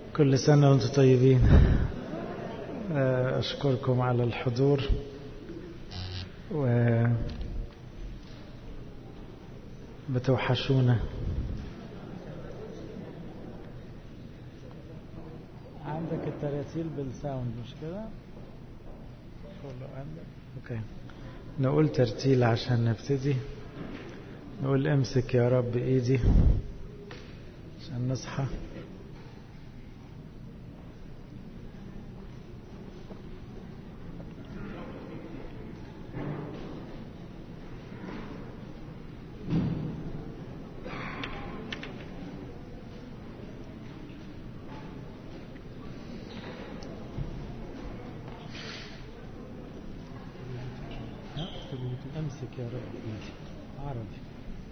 كل سنة وانتم طيبين أشكركم على الحضور و بتوحشونا عندك التراتيل بالساوند مش كده عندك اوكي نقول ترتيل عشان نبتدي نقول امسك يا رب ايدي عشان نصحى امسك يا رب ايدي عربي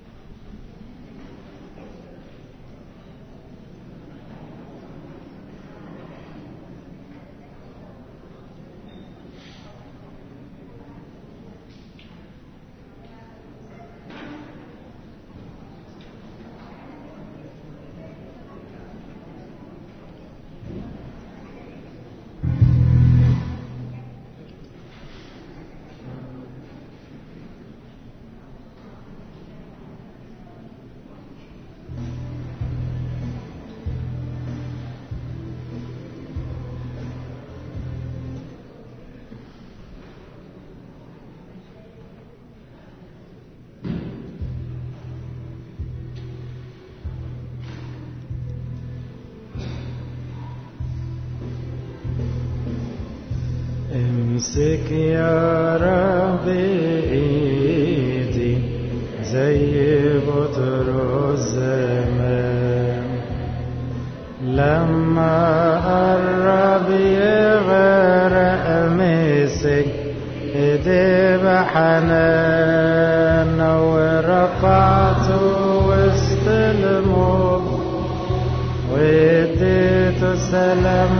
امسك يا رب ايدي زي بطرس زمان لما قرب يغرق مسك ايدي بحنان ورفعته وسط الموج واديته سلام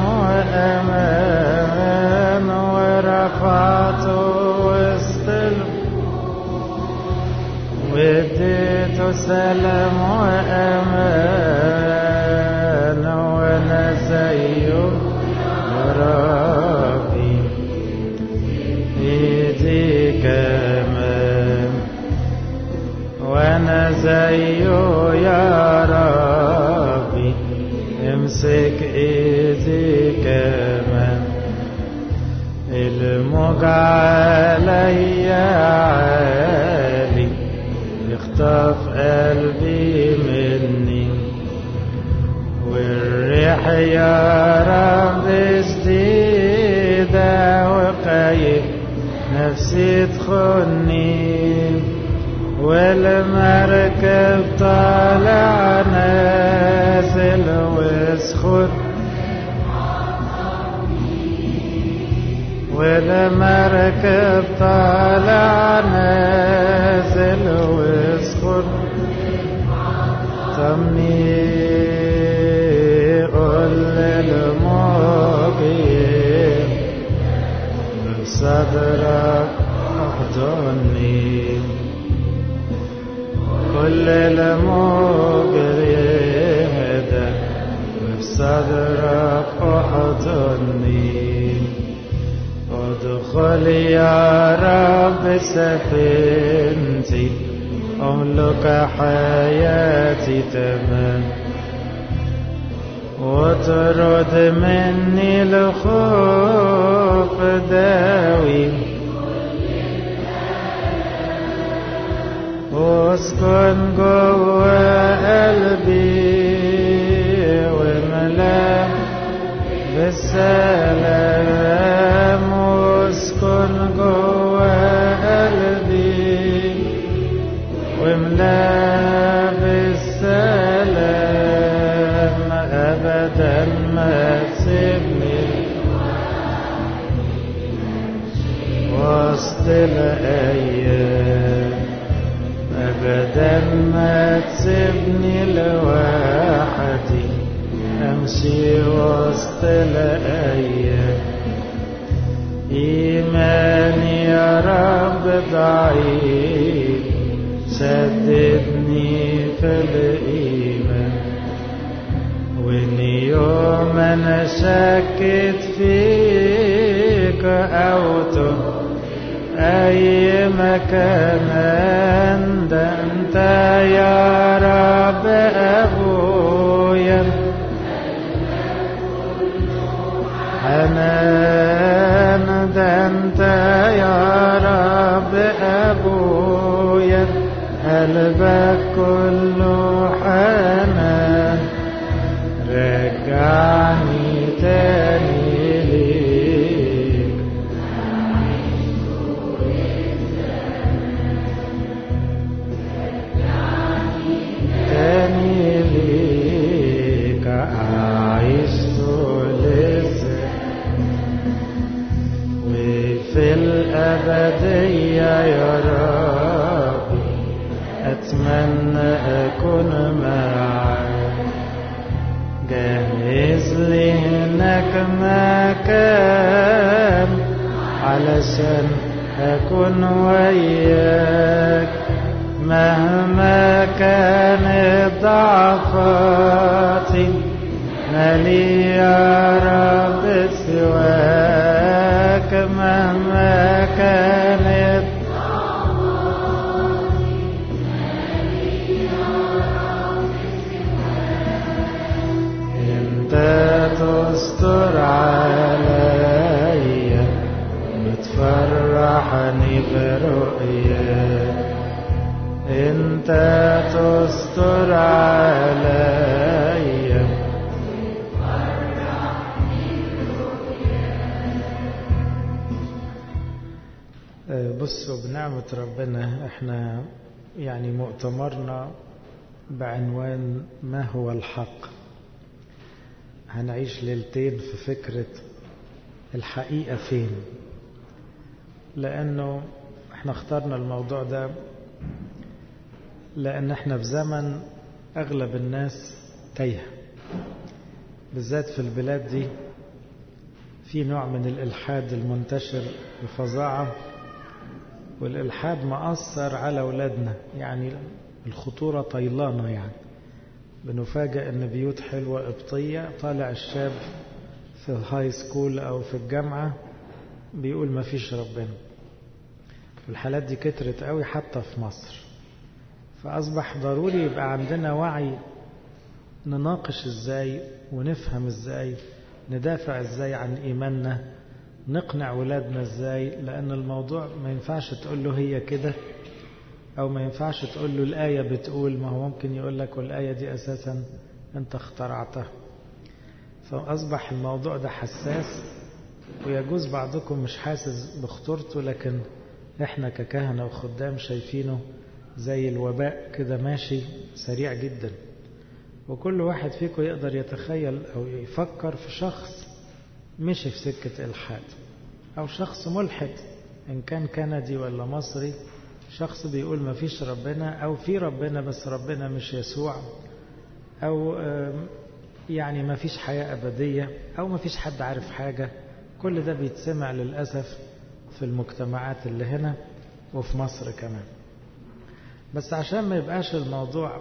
وامان ورفعته وسط واديته سلام وامان وانا زيه يا ربي ايدي كمان وانا زيه يا ربي امسك ايدي كمان الموج علي عالي يخطف قلبي مني والريح يا رب جديدة وقايف نفسي تخني والمركب طالع نازل واسخن والمركب طالع نازل واسخن طمني قول للموجين بصدرك احضني كل المجرم ده بصدرك احضني ادخل يا رب سفينتي املك حياتي تمام واطرد مني الخوف داوي واسكن جوا قلبي وملا بالسلام واسكن جوا قلبي وملا بالسلام ابدا ما تسيبني وسط الايام ابدا ما تسيبني لوحدي امشي وسط الايام ايماني يا رب ضعيف سددني في الايمان وإن يوم أنا شكت فيك أو تهت أي مكان ده أنت يا رب أبويا حنان ده أنت يا رب أبويا قلبك كله حنان رجعني تاني ليك تاني ليك أعيش طول وفي الأبدية يا ربي أتمنى أكون معك جهز لي هناك مكان علشان أكون وياك مهما كانت ضعفاتي مالي يا رب سواك مهما كانت انت تستر عليا بتفرحني برؤياك انت تستر عليا بصوا بنعمة ربنا احنا يعني مؤتمرنا بعنوان ما هو الحق هنعيش ليلتين في فكرة الحقيقة فين لأنه احنا اخترنا الموضوع ده لأن احنا في زمن أغلب الناس تايه بالذات في البلاد دي في نوع من الإلحاد المنتشر بفظاعة والإلحاد مأثر على أولادنا يعني الخطورة طيلانة يعني بنفاجأ أن بيوت حلوة قبطية طالع الشاب في الهاي سكول أو في الجامعة بيقول ما فيش ربنا الحالات دي كترت قوي حتى في مصر فأصبح ضروري يبقى عندنا وعي نناقش ازاي ونفهم ازاي ندافع ازاي عن ايماننا نقنع ولادنا ازاي لان الموضوع ما ينفعش تقول له هي كده او ما ينفعش تقول له الايه بتقول ما هو ممكن يقول لك والايه دي اساسا انت اخترعتها فاصبح الموضوع ده حساس ويجوز بعضكم مش حاسس بخطورته لكن احنا ككهنه وخدام شايفينه زي الوباء كده ماشي سريع جدا وكل واحد فيكم يقدر يتخيل أو يفكر في شخص مشي في سكة إلحاد أو شخص ملحد إن كان كندي ولا مصري شخص بيقول ما فيش ربنا أو في ربنا بس ربنا مش يسوع أو يعني ما فيش حياة أبدية أو ما فيش حد عارف حاجة كل ده بيتسمع للأسف في المجتمعات اللي هنا وفي مصر كمان بس عشان ما يبقاش الموضوع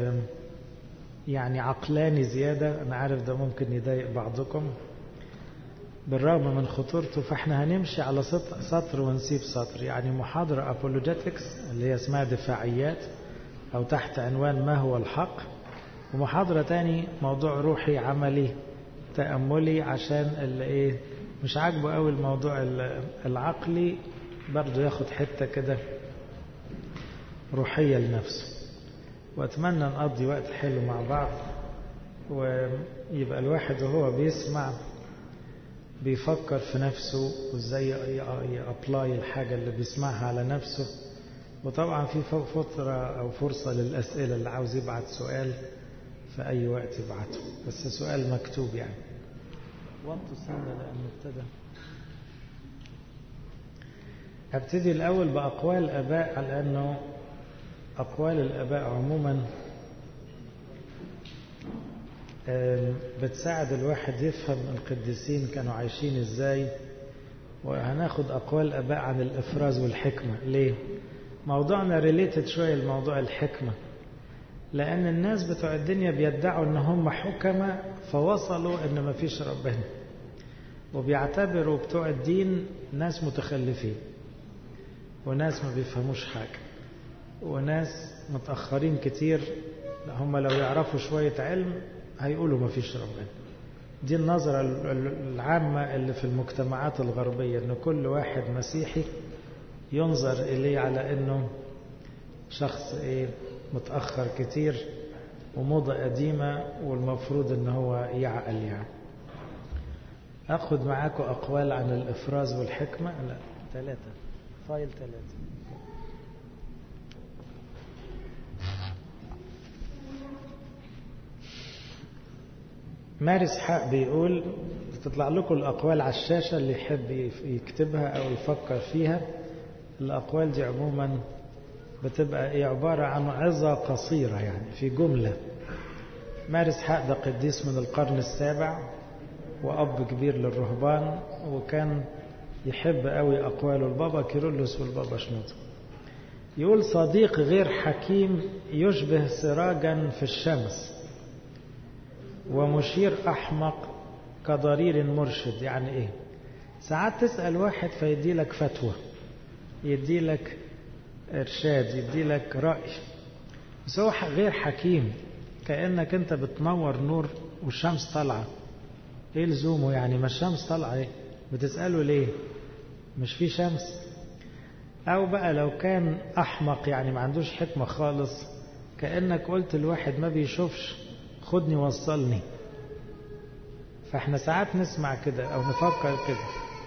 يعني عقلاني زيادة أنا عارف ده ممكن يضايق بعضكم بالرغم من خطورته فاحنا هنمشي على سطر ونسيب سطر يعني محاضرة أبولوجيتكس اللي هي اسمها دفاعيات أو تحت عنوان ما هو الحق ومحاضرة تاني موضوع روحي عملي تأملي عشان اللي ايه مش عاجبه قوي الموضوع العقلي برضه ياخد حتة كده روحية لنفسه وأتمنى نقضي وقت حلو مع بعض ويبقى الواحد وهو بيسمع بيفكر في نفسه وازاي يابلاي الحاجة اللي بيسمعها على نفسه وطبعا في فترة أو فرصة للأسئلة اللي عاوز يبعت سؤال في أي وقت يبعته بس سؤال مكتوب يعني وانتوا استنى لأنه ابتدى ابتدي الأول بأقوال الآباء على أنه أقوال الآباء عموما بتساعد الواحد يفهم القديسين كانوا عايشين ازاي وهناخد أقوال الآباء عن الإفراز والحكمة ليه؟ موضوعنا ريليتد شوية لموضوع الحكمة لأن الناس بتوع الدنيا بيدعوا إن هم حكمة فوصلوا إن مفيش ربنا وبيعتبروا بتوع الدين ناس متخلفين وناس ما بيفهموش حاجة وناس متأخرين كتير هم لو يعرفوا شوية علم هيقولوا ما فيش ربنا دي النظرة العامة اللي في المجتمعات الغربية ان كل واحد مسيحي ينظر إليه على انه شخص ايه متأخر كتير وموضة قديمة والمفروض ان هو يعقل يعني أخذ معاكم أقوال عن الإفراز والحكمة لا ثلاثة فايل ثلاثة مارس حق بيقول تطلع لكم الأقوال على الشاشة اللي يحب يكتبها أو يفكر فيها الأقوال دي عموما بتبقى إيه عبارة عن عظة قصيرة يعني في جملة مارس حق ده قديس من القرن السابع وأب كبير للرهبان وكان يحب قوي أقواله البابا كيرلس والبابا شنوط يقول صديق غير حكيم يشبه سراجا في الشمس ومشير أحمق كضرير مرشد يعني إيه ساعات تسأل واحد فيدي لك فتوى يدي لك إرشاد يدي لك رأي بس هو غير حكيم كأنك أنت بتنور نور والشمس طالعة إيه لزومه يعني ما الشمس طالعة إيه بتسأله ليه مش في شمس أو بقى لو كان أحمق يعني ما عندوش حكمة خالص كأنك قلت الواحد ما بيشوفش خدني وصلني فاحنا ساعات نسمع كده او نفكر كده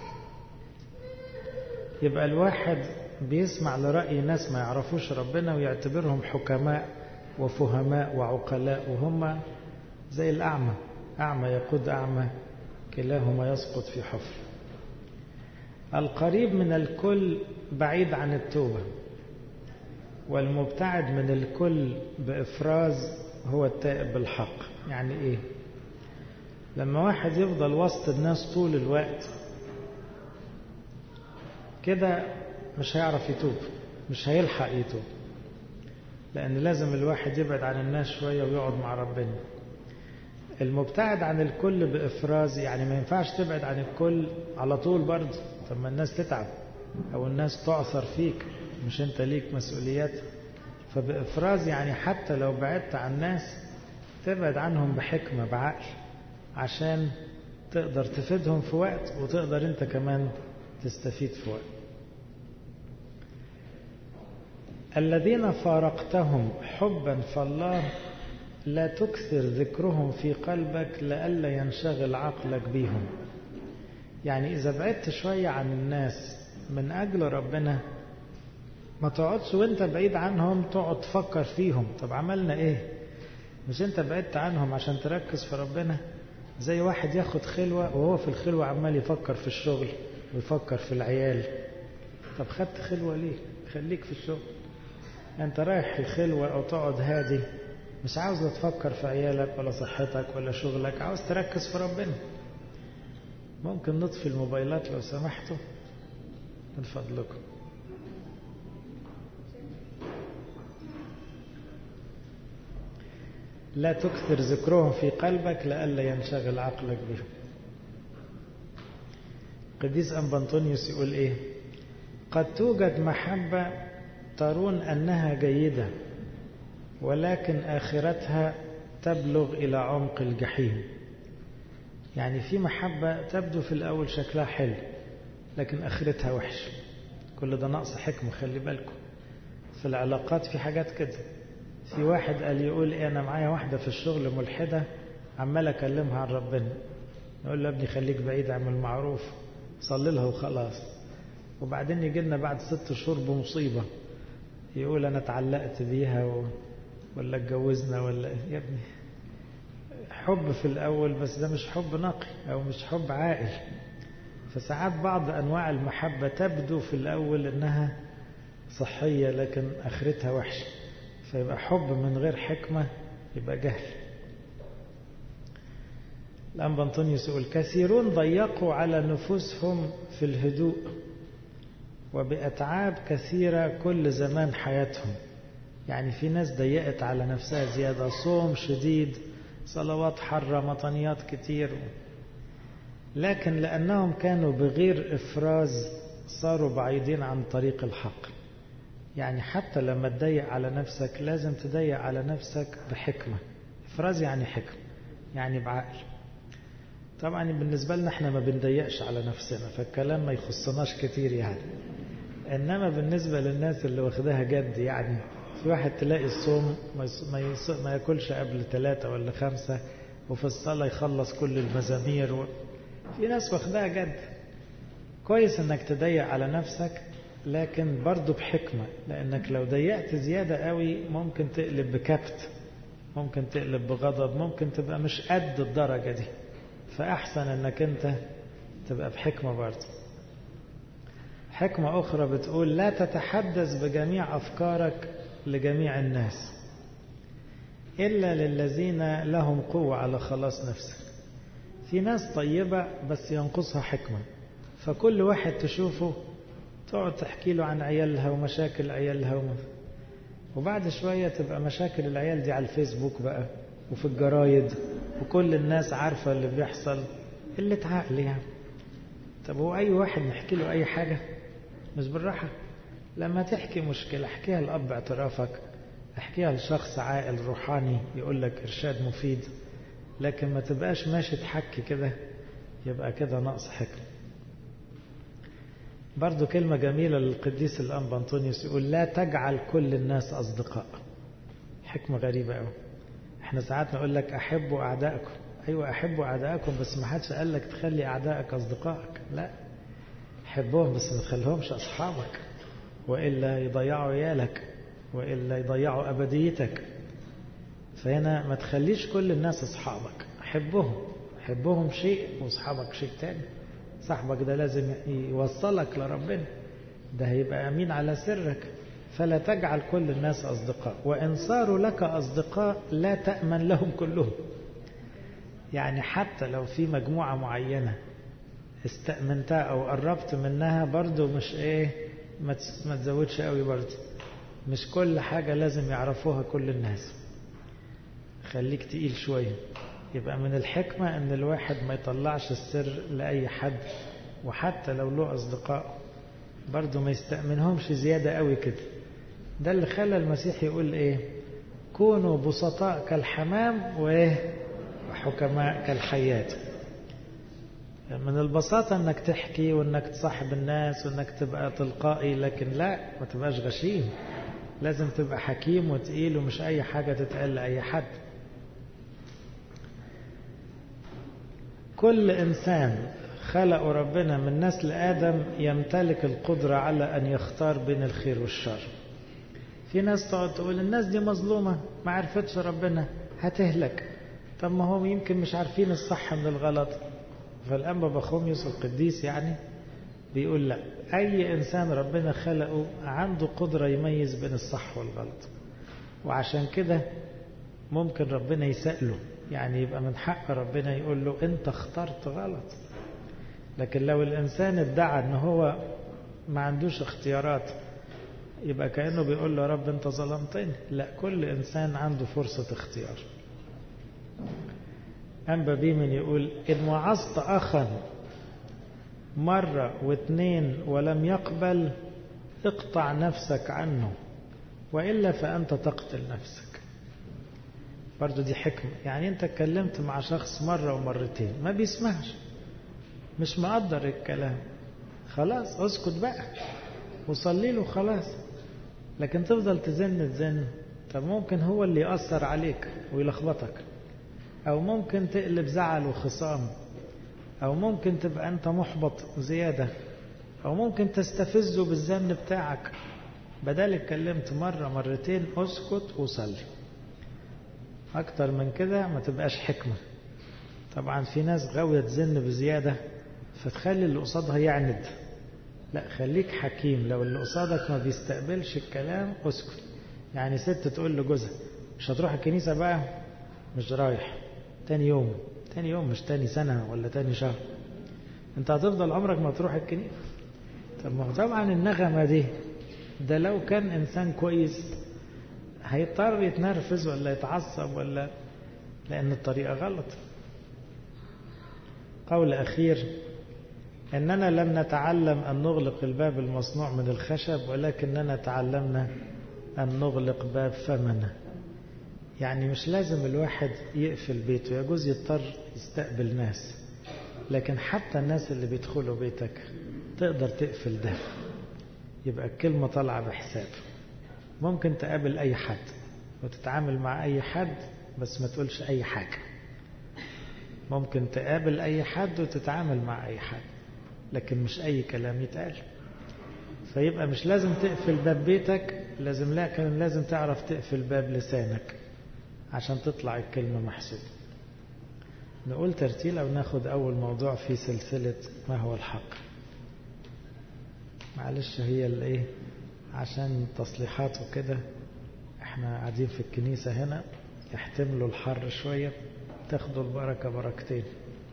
يبقى الواحد بيسمع لرأي ناس ما يعرفوش ربنا ويعتبرهم حكماء وفهماء وعقلاء وهم زي الأعمى أعمى يقود أعمى كلاهما يسقط في حفر القريب من الكل بعيد عن التوبة والمبتعد من الكل بإفراز هو التائب بالحق يعني ايه لما واحد يفضل وسط الناس طول الوقت كده مش هيعرف يتوب مش هيلحق يتوب لأن لازم الواحد يبعد عن الناس شوية ويقعد مع ربنا المبتعد عن الكل بإفراز يعني ما ينفعش تبعد عن الكل على طول برضه طب ما الناس تتعب أو الناس تعثر فيك مش أنت ليك مسؤوليات فبإفراز يعني حتى لو بعدت عن الناس تبعد عنهم بحكمة بعقل عشان تقدر تفيدهم في وقت وتقدر انت كمان تستفيد في وقت الذين فارقتهم حبا فالله لا تكثر ذكرهم في قلبك لئلا ينشغل عقلك بيهم يعني إذا بعدت شوية عن الناس من أجل ربنا ما تقعدش وانت بعيد عنهم تقعد تفكر فيهم طب عملنا ايه مش انت بعدت عنهم عشان تركز في ربنا زي واحد ياخد خلوة وهو في الخلوة عمال يفكر في الشغل ويفكر في العيال طب خدت خلوة ليه خليك في الشغل انت رايح الخلوة او تقعد هادي مش عاوز تفكر في عيالك ولا صحتك ولا شغلك عاوز تركز في ربنا ممكن نطفي الموبايلات لو سمحتوا من فضلكم لا تكثر ذكرهم في قلبك لئلا ينشغل عقلك بهم قديس أنبنطونيوس يقول إيه قد توجد محبة ترون أنها جيدة ولكن آخرتها تبلغ إلى عمق الجحيم يعني في محبة تبدو في الأول شكلها حلو لكن آخرتها وحش كل ده نقص حكمة خلي بالكم في العلاقات في حاجات كده في واحد قال يقول إيه أنا معايا واحدة في الشغل ملحدة عمال أكلمها عن ربنا نقول له ابني خليك بعيد اعمل معروف صلي لها وخلاص وبعدين يجي لنا بعد ست شهور بمصيبة يقول أنا اتعلقت بيها و... ولا اتجوزنا ولا يا ابني حب في الأول بس ده مش حب نقي أو مش حب عاقل فساعات بعض أنواع المحبة تبدو في الأول أنها صحية لكن آخرتها وحشة فيبقى حب من غير حكمة يبقى جهل الآن بنطونيوس يقول كثيرون ضيقوا على نفوسهم في الهدوء وبأتعاب كثيرة كل زمان حياتهم يعني في ناس ضيقت على نفسها زيادة صوم شديد صلوات حرة مطنيات كتير لكن لأنهم كانوا بغير إفراز صاروا بعيدين عن طريق الحق يعني حتى لما تضيق على نفسك لازم تضيق على نفسك بحكمة إفراز يعني حكمة يعني بعقل طبعا بالنسبة لنا احنا ما بنضيقش على نفسنا فالكلام ما يخصناش كتير يعني انما بالنسبة للناس اللي واخداها جد يعني في واحد تلاقي الصوم ما, ما ياكلش قبل ثلاثة ولا خمسة وفي الصلاة يخلص كل المزامير و... في ناس واخداها جد كويس انك تضيق على نفسك لكن برضه بحكمة لانك لو ضيقت زيادة قوي ممكن تقلب بكبت ممكن تقلب بغضب ممكن تبقى مش قد الدرجة دي فأحسن أنك أنت تبقى بحكمة برضه حكمة أخرى بتقول لا تتحدث بجميع أفكارك لجميع الناس إلا للذين لهم قوة على خلاص نفسك في ناس طيبة بس ينقصها حكمة فكل واحد تشوفه تقعد تحكي له عن عيالها ومشاكل عيالها وم... وبعد شوية تبقى مشاكل العيال دي على الفيسبوك بقى وفي الجرايد وكل الناس عارفة اللي بيحصل اللي عقل يعني طب هو أي واحد نحكي له أي حاجة مش بالراحة لما تحكي مشكلة احكيها لأب اعترافك احكيها لشخص عاقل روحاني يقول لك إرشاد مفيد لكن ما تبقاش ماشي تحكي كده يبقى كده نقص حكم برضو كلمة جميلة للقديس الأنبا أنطونيوس يقول لا تجعل كل الناس أصدقاء حكمة غريبة أوي احنا ساعات نقول لك أحبوا أعدائكم أيوة أحبوا أعدائكم بس ما حدش قال لك تخلي أعدائك أصدقائك لا حبهم بس ما تخليهمش أصحابك وإلا يضيعوا عيالك وإلا يضيعوا أبديتك فهنا ما تخليش كل الناس أصحابك حبهم حبهم شيء وأصحابك شيء تاني صاحبك ده لازم يوصلك لربنا ده هيبقى أمين على سرك فلا تجعل كل الناس أصدقاء وإن صاروا لك أصدقاء لا تأمن لهم كلهم يعني حتى لو في مجموعة معينة استأمنتها أو قربت منها برضو مش إيه ما تزودش قوي برضو مش كل حاجة لازم يعرفوها كل الناس خليك تقيل شوية يبقى من الحكمة أن الواحد ما يطلعش السر لأي حد وحتى لو له أصدقاء برضو ما يستأمنهمش زيادة قوي كده ده اللي خلى المسيح يقول إيه كونوا بسطاء كالحمام وإيه وحكماء كالحيات من البساطة انك تحكي وانك تصاحب الناس وانك تبقى تلقائي لكن لا ما تبقاش غشيم لازم تبقى حكيم وتقيل ومش اي حاجة تتقال لأي حد كل انسان خلقه ربنا من نسل آدم يمتلك القدرة على أن يختار بين الخير والشر في ناس تقعد تقول الناس دي مظلومة ما عرفتش ربنا هتهلك طب ما هم يمكن مش عارفين الصح من الغلط فالأنبا بخوميوس القديس يعني بيقول لا أي إنسان ربنا خلقه عنده قدرة يميز بين الصح والغلط وعشان كده ممكن ربنا يسأله يعني يبقى من حق ربنا يقول له أنت اخترت غلط لكن لو الإنسان ادعى أن هو ما عندوش اختيارات يبقى كأنه بيقول له رب أنت ظلمتني لا كل إنسان عنده فرصة اختيار أنبا بيمن يقول إن وعظت أخا مرة واثنين ولم يقبل اقطع نفسك عنه وإلا فأنت تقتل نفسك برضو دي حكمة يعني أنت اتكلمت مع شخص مرة ومرتين ما بيسمعش مش مقدر الكلام خلاص اسكت بقى وصلي له خلاص لكن تفضل تزن تزن طب ممكن هو اللي يأثر عليك ويلخبطك أو ممكن تقلب زعل وخصام أو ممكن تبقى أنت محبط زيادة أو ممكن تستفزه بالذن بتاعك بدل اتكلمت مرة مرتين اسكت وصلي أكتر من كده ما تبقاش حكمة طبعا في ناس غاوية تزن بزيادة فتخلي اللي قصادها يعند لا خليك حكيم لو اللي قصادك ما بيستقبلش الكلام اسكت يعني ست تقول لجوزها مش هتروح الكنيسة بقى مش رايح تاني يوم تاني يوم مش تاني سنة ولا تاني شهر انت هتفضل عمرك ما تروح الكنيسة طب ما طبعا النغمة دي ده لو كان انسان كويس هيضطر يتنرفز ولا يتعصب ولا لأن الطريقة غلط قول أخير أننا لم نتعلم أن نغلق الباب المصنوع من الخشب ولكننا تعلمنا أن نغلق باب فمنا يعني مش لازم الواحد يقفل بيته يجوز يضطر يستقبل ناس لكن حتى الناس اللي بيدخلوا بيتك تقدر تقفل ده يبقى الكلمة طالعة بحساب ممكن تقابل أي حد وتتعامل مع أي حد بس ما تقولش أي حاجة ممكن تقابل أي حد وتتعامل مع أي حد لكن مش أي كلام يتقال فيبقى مش لازم تقفل باب بيتك لازم لكن لازم تعرف تقفل باب لسانك عشان تطلع الكلمة محسوبة نقول ترتيل أو ناخد أول موضوع في سلسلة ما هو الحق معلش هي الايه عشان تصليحات وكده احنا قاعدين في الكنيسة هنا يحتملوا الحر شوية تاخدوا البركة بركتين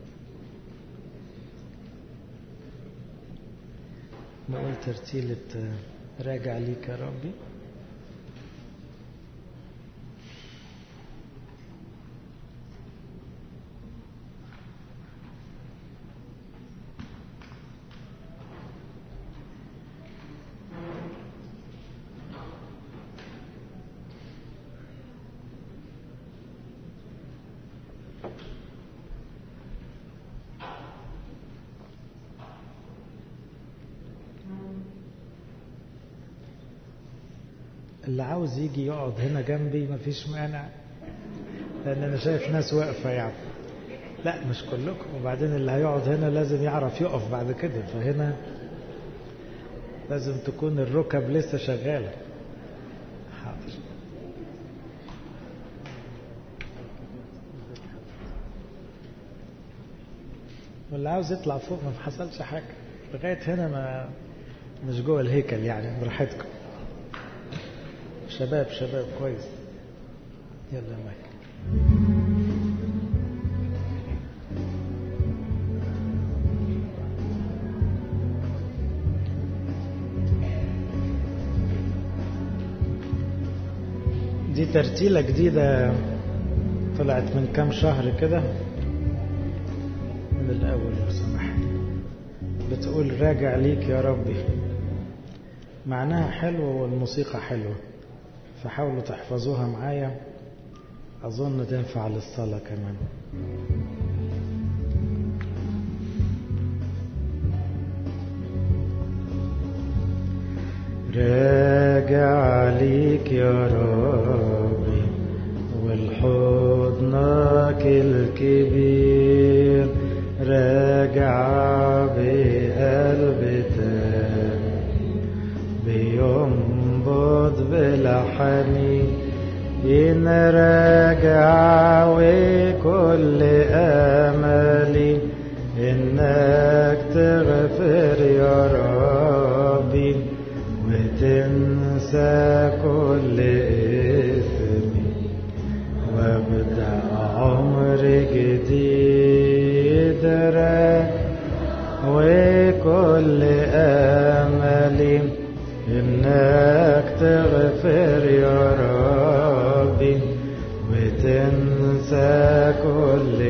نقول ترتيلة راجع ليك يا ربي اللي عاوز يجي يقعد هنا جنبي مفيش مانع لان انا شايف ناس واقفه يعني لا مش كلكم وبعدين اللي هيقعد هنا لازم يعرف يقف بعد كده فهنا لازم تكون الركب لسه شغاله حاضر واللي عاوز يطلع فوق ما حصلش حاجه لغايه هنا ما مش جوه الهيكل يعني براحتكم شباب شباب كويس يلا معك دي ترتيلة جديدة طلعت من كام شهر كده من الأول لو سمحت بتقول راجع ليك يا ربي معناها حلو والموسيقى حلوة فحاولوا تحفظوها معايا أظن تنفع للصلاة كمان راجع ليك يا ربي والحضنك الكبير راجع بقلب تاني بينبض بلا حنين إن راجع وكل أملي إنك تغفر يا ربي وتنسى كل إثمي وابدأ عمر جديد راجع وكل أملي إنك تغفر يا ربي وتنسى كل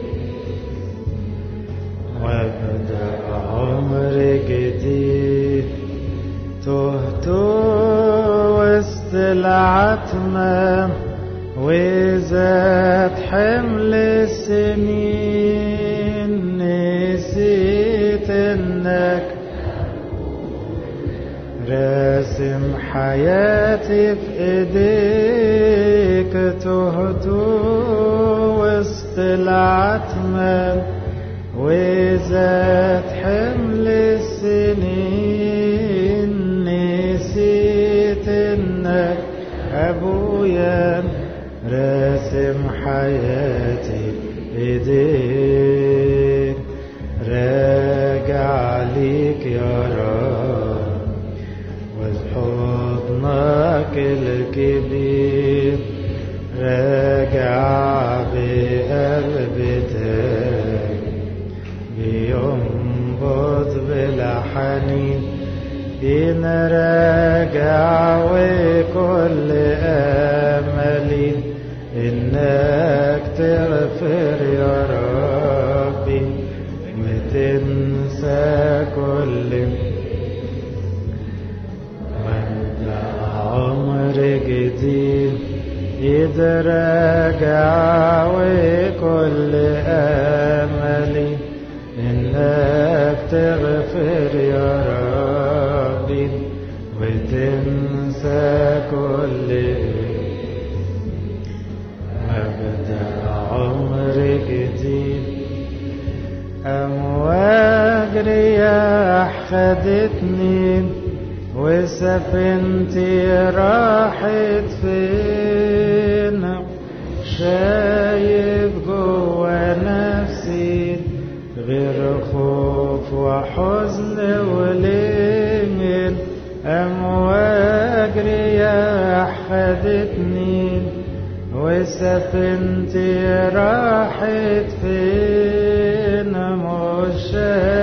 وابدأ عمر جديد تهت وسط العتمة وزاد حمل السنين نسيت انك راسم حياتي في ايديك تهت وسط العتمة وزاد حمل السنين نسيت انك ابويا راسم حياتي ايديك راجع ليك يا رب وحضنك الكبير راجع بقلب تاني بينبض بلا حنين إن راجع وكل آه إنك تغفر يا ربي وتنسى كل وابدأ عمر جديد يتراجع وكل أملي إنك تغفر يا ربي وتنسى كل أبدأ عمر جديد أمواج رياح خدتني وسفينتي راحت فين شايف جوا نفسي غير خوف وحزن ولين أمواج رياح خدتني وسفينتي راحت فين مش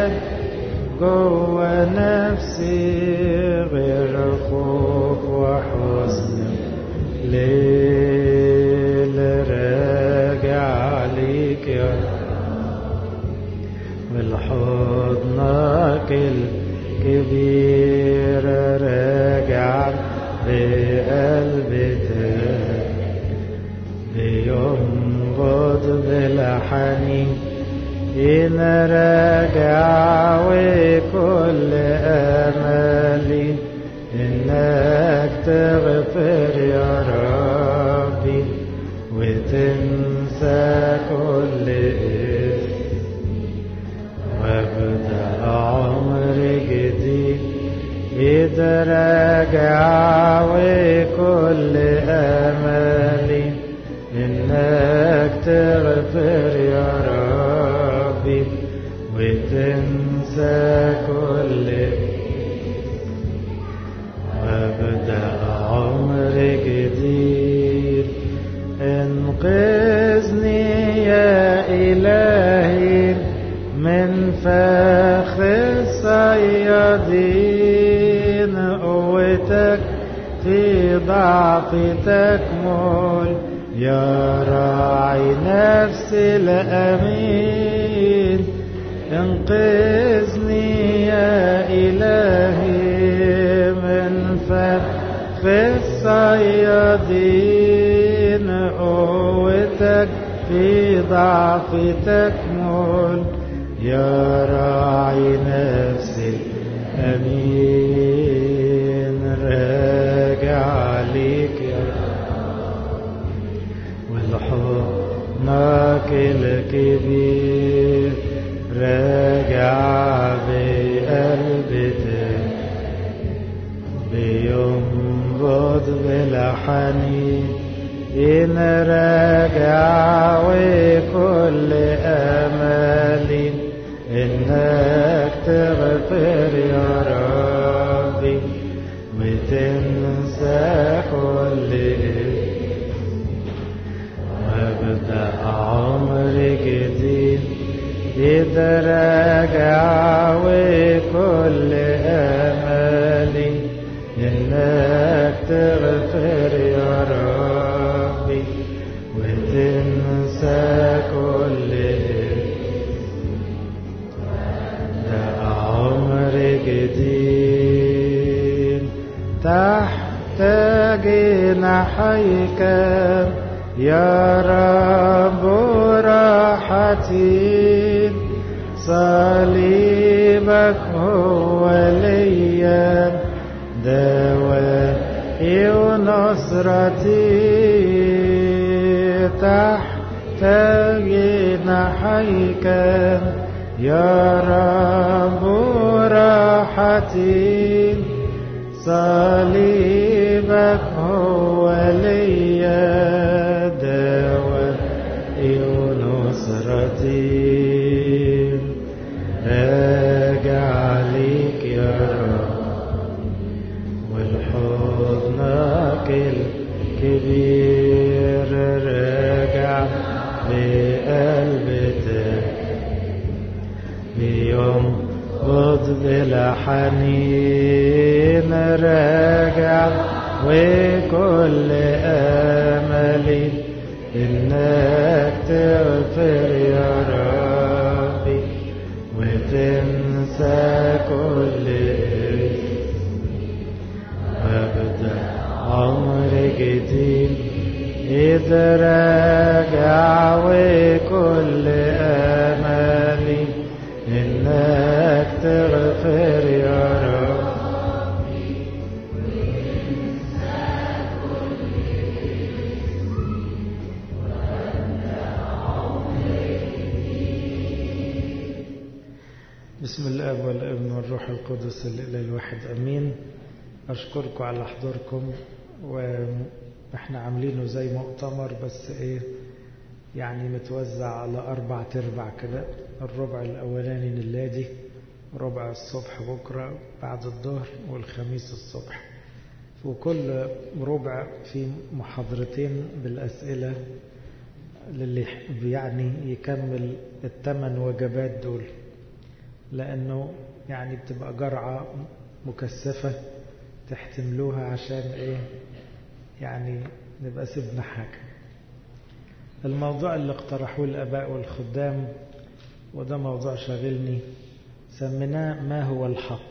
جوا نفسي غير خوف وحزن ليل راجع عليك يا والحضنك الكبير راجع بقلبي بينبض بالحنين إن راجع وكل أملي إنك تغفر يا ربي وتنسى كل إثم وابدأ عمر جديد يتراجع وكل أملي إنك تغفر يا ربي وتنسى كل وابدأ عمر جديد انقذني يا إلهي من فخ الصيادين قوتك في ضعفي تكمل يا راعي نفسي الأمين انقذني يا إلهي من فخ الصيادين قوتك في ضعفي تكمل يا راعي نفسي الأمين راجع عليك يا والحضنك الكبير راجع بقلبتك بينبض بالحنين إن راجع وكل أملي إنك تغفر يا ربي وتنسى كل وابدأ عمر جديد يتراجع وكل أملي إنك تغفر يا ربي وتنسى كل ده عمر جديد تحت جناحيك يا رب راحتي صليبك هو ليا دوائي ونصرتي تحت جناحيك يا رب راحتي صليبك هو ليا دوائي ونصرتي راجع عليك يا رب والحضنك الكبير راجع بقلبتك بيوم خذ بلا حنين راجع وكل املي إنك تغفر يا ربي وتنسى كل وابدأ عمر جديد إذا راجع وكل أملي إنك تغفر يا ربي بسم الله والابن والروح القدس الإله الواحد أمين أشكركم على حضوركم وإحنا عاملينه زي مؤتمر بس إيه يعني متوزع على أربع تربع كده الربع الأولاني النادي ربع الصبح بكرة بعد الظهر والخميس الصبح وكل ربع في محاضرتين بالأسئلة للي يعني يكمل الثمان وجبات دول لأنه يعني بتبقى جرعة مكثفة تحتملوها عشان إيه يعني نبقى سيبنا حاجة الموضوع اللي اقترحوه الآباء والخدام وده موضوع شاغلني سميناه ما هو الحق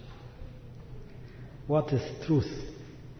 What is truth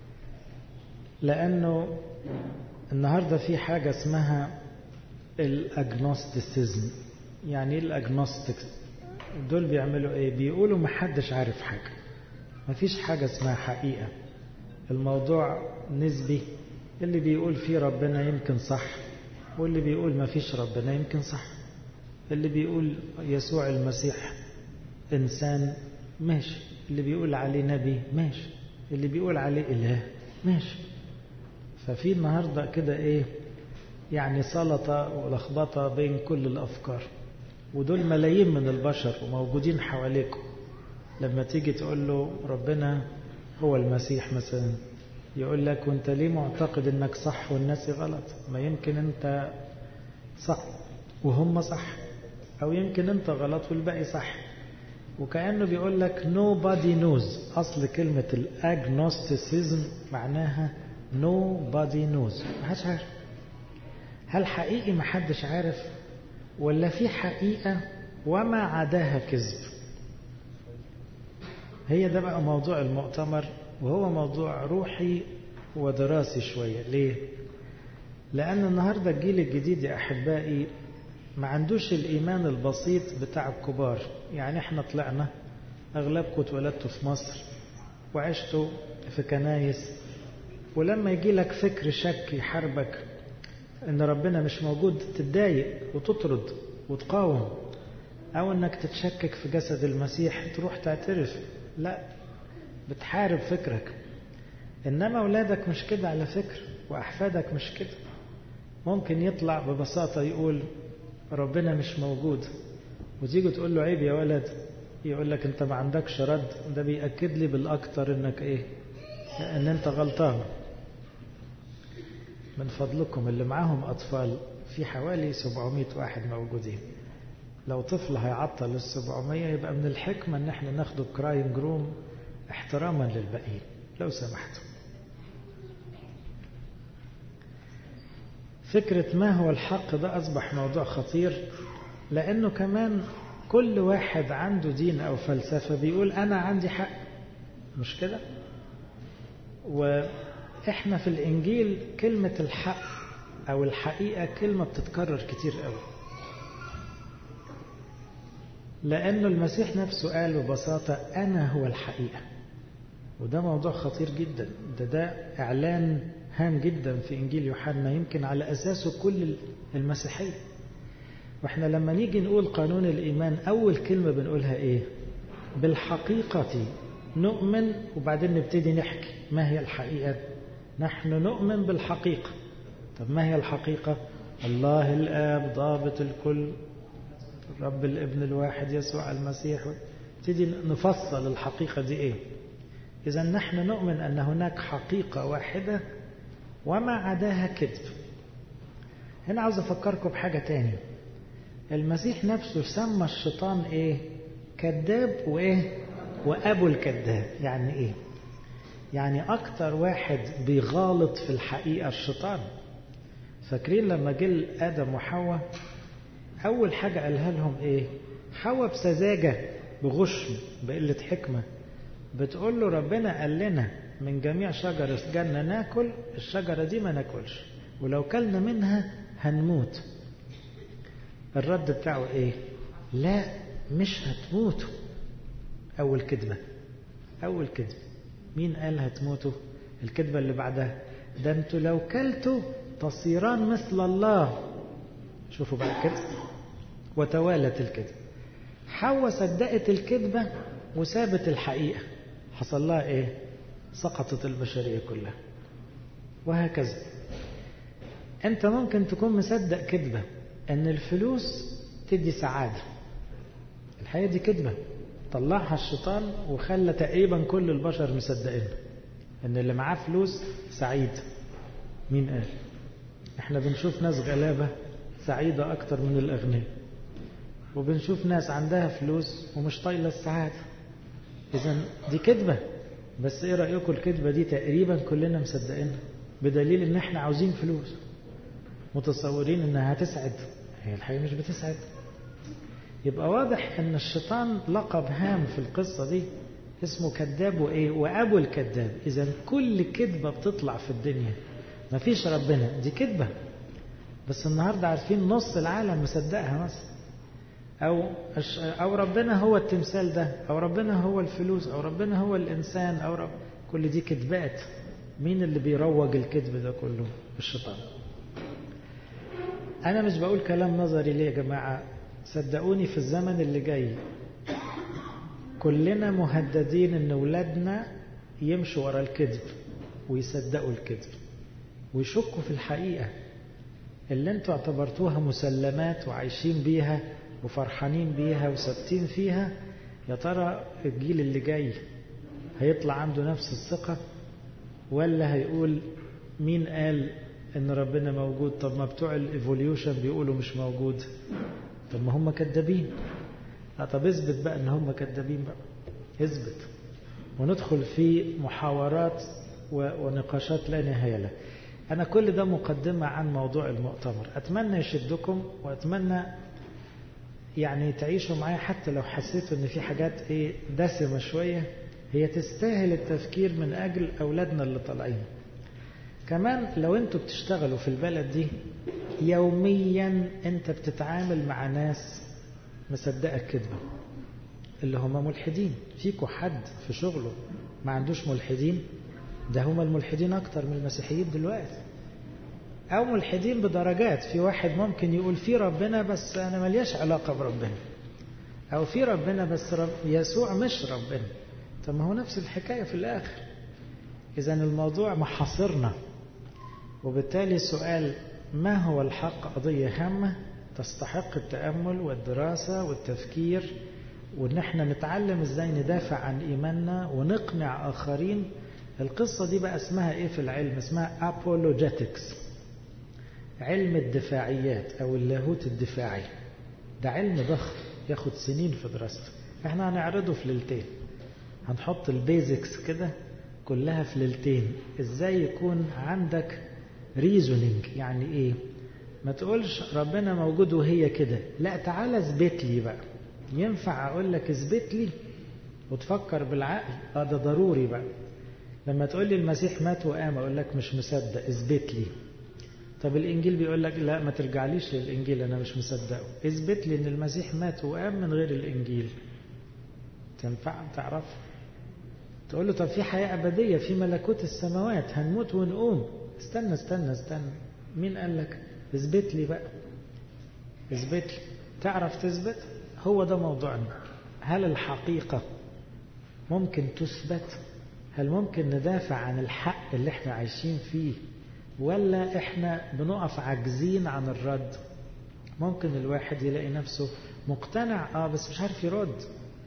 لأنه النهاردة في حاجة اسمها الأجنوستيسيزم يعني ايه الأجنوستكس دول بيعملوا ايه بيقولوا محدش عارف حاجة مفيش حاجة اسمها حقيقة الموضوع نسبي اللي بيقول فيه ربنا يمكن صح واللي بيقول مفيش ربنا يمكن صح اللي بيقول يسوع المسيح إنسان ماشي اللي بيقول عليه نبي ماشي اللي بيقول عليه إله ماشي ففي النهاردة كده إيه يعني سلطة ولخبطة بين كل الأفكار ودول ملايين من البشر وموجودين حواليكم لما تيجي تقول له ربنا هو المسيح مثلا يقول لك وانت ليه معتقد انك صح والناس غلط ما يمكن انت صح وهم صح او يمكن انت غلط والباقي صح وكأنه بيقول لك nobody knows اصل كلمة الاجنوستيسيزم معناها nobody knows ما حدش عارف هل حقيقي ما حدش عارف ولا في حقيقة وما عداها كذب هي ده بقى موضوع المؤتمر وهو موضوع روحي ودراسي شوية ليه؟ لأن النهاردة الجيل الجديد يا أحبائي ما عندوش الإيمان البسيط بتاع الكبار يعني احنا طلعنا أغلبكم اتولدتوا في مصر وعشتوا في كنايس ولما يجي لك فكر شك يحاربك ان ربنا مش موجود تتضايق وتطرد وتقاوم او انك تتشكك في جسد المسيح تروح تعترف لا بتحارب فكرك انما اولادك مش كده على فكرة واحفادك مش كده ممكن يطلع ببساطة يقول ربنا مش موجود وتيجي تقول له عيب يا ولد يقول لك انت ما عندكش رد ده بيأكد لي بالاكتر انك ايه ان انت غلطان من فضلكم اللي معاهم أطفال في حوالي 700 واحد موجودين لو طفل هيعطل ال 700 يبقى من الحكمة ان احنا ناخده كراينج روم احتراما للباقيين لو سمحتوا فكرة ما هو الحق ده أصبح موضوع خطير لأنه كمان كل واحد عنده دين أو فلسفة بيقول أنا عندي حق مش كده وإحنا في الإنجيل كلمة الحق أو الحقيقة كلمة بتتكرر كتير قوي لأنه المسيح نفسه قال ببساطة أنا هو الحقيقة وده موضوع خطير جدا ده ده إعلان هام جدا في إنجيل يوحنا يمكن على أساسه كل المسيحية وإحنا لما نيجي نقول قانون الإيمان أول كلمة بنقولها إيه بالحقيقة نؤمن وبعدين نبتدي نحكي ما هي الحقيقة نحن نؤمن بالحقيقة طب ما هي الحقيقة الله الآب ضابط الكل رب الابن الواحد يسوع المسيح نبتدي نفصل الحقيقة دي إيه إذا نحن نؤمن أن هناك حقيقة واحدة وما عداها كذب هنا عاوز أفكركم بحاجة تاني المسيح نفسه سمى الشيطان إيه كذاب وإيه وأبو الكذاب يعني إيه يعني أكتر واحد بيغالط في الحقيقة الشيطان فاكرين لما جه آدم وحواء أول حاجة قالها لهم إيه حواء بسذاجة بغشم بقلة حكمة بتقول له ربنا قال لنا من جميع شجر الجنة ناكل الشجرة دي ما ناكلش ولو كلنا منها هنموت الرد بتاعه ايه لا مش هتموتوا اول كذبة اول كذبة مين قال هتموتوا الكذبة اللي بعدها ده انتوا لو كلتوا تصيران مثل الله شوفوا بقى الكذب وتوالت الكذب حواء صدقت الكذبة وسابت الحقيقة حصل لها ايه سقطت البشرية كلها وهكذا انت ممكن تكون مصدق كذبة ان الفلوس تدي سعادة الحقيقة دي كذبة طلعها الشيطان وخلى تقريبا كل البشر مصدقين ان اللي معاه فلوس سعيد مين قال احنا بنشوف ناس غلابة سعيدة اكتر من الاغنياء وبنشوف ناس عندها فلوس ومش طايلة السعادة اذا دي كذبة بس ايه رأيكم الكذبة دي تقريبا كلنا مصدقينها بدليل ان احنا عاوزين فلوس متصورين انها هتسعد هي الحقيقة مش بتسعد يبقى واضح ان الشيطان لقب هام في القصة دي اسمه كذاب وايه وابو الكذاب اذا كل كذبة بتطلع في الدنيا مفيش ربنا دي كذبة بس النهاردة عارفين نص العالم مصدقها مثلا أو أو ربنا هو التمثال ده أو ربنا هو الفلوس أو ربنا هو الإنسان أو رب كل دي كذبات مين اللي بيروج الكذب ده كله الشيطان أنا مش بقول كلام نظري ليه يا جماعة صدقوني في الزمن اللي جاي كلنا مهددين ان ولادنا يمشوا ورا الكذب ويصدقوا الكذب ويشكوا في الحقيقة اللي انتوا اعتبرتوها مسلمات وعايشين بيها وفرحانين بيها وثابتين فيها يا ترى الجيل اللي جاي هيطلع عنده نفس الثقة ولا هيقول مين قال ان ربنا موجود طب ما بتوع الايفوليوشن بيقولوا مش موجود طب ما هم كذابين طب اثبت بقى ان هم كذابين بقى اثبت وندخل في محاورات ونقاشات لا نهايه لها انا كل ده مقدمه عن موضوع المؤتمر اتمنى يشدكم واتمنى يعني تعيشوا معايا حتى لو حسيتوا ان في حاجات ايه دسمه شويه هي تستاهل التفكير من اجل اولادنا اللي طالعين كمان لو انتوا بتشتغلوا في البلد دي يوميا انت بتتعامل مع ناس مصدقه الكذبه اللي هم ملحدين فيكوا حد في شغله ما عندوش ملحدين ده هم الملحدين اكتر من المسيحيين دلوقتي او ملحدين بدرجات في واحد ممكن يقول في ربنا بس انا ملياش علاقه بربنا او في ربنا بس رب يسوع مش ربنا طب ما هو نفس الحكايه في الاخر اذا الموضوع محاصرنا وبالتالي سؤال ما هو الحق قضيه هامه تستحق التامل والدراسه والتفكير وان احنا نتعلم ازاي ندافع عن ايماننا ونقنع اخرين القصه دي بقى اسمها ايه في العلم اسمها apologetics علم الدفاعيات او اللاهوت الدفاعي ده علم ضخم ياخد سنين في دراسته احنا هنعرضه في ليلتين هنحط البيزكس كده كلها في ليلتين ازاي يكون عندك ريزونينج يعني ايه ما تقولش ربنا موجود وهي كده لا تعالى اثبت لي بقى ينفع اقول لك اثبت لي وتفكر بالعقل اه ده ضروري بقى لما تقول لي المسيح مات وقام اقول لك مش مصدق اثبت لي طب الانجيل بيقول لك لا ما ترجعليش للانجيل انا مش مصدقه اثبت لي ان المسيح مات وقام من غير الانجيل تنفع تعرف تقول له طب في حياه ابديه في ملكوت السماوات هنموت ونقوم استنى استنى استنى مين قال لك اثبت لي بقى اثبت لي تعرف تثبت هو ده موضوعنا هل الحقيقه ممكن تثبت هل ممكن ندافع عن الحق اللي احنا عايشين فيه ولا احنا بنقف عاجزين عن الرد ممكن الواحد يلاقي نفسه مقتنع اه بس مش عارف يرد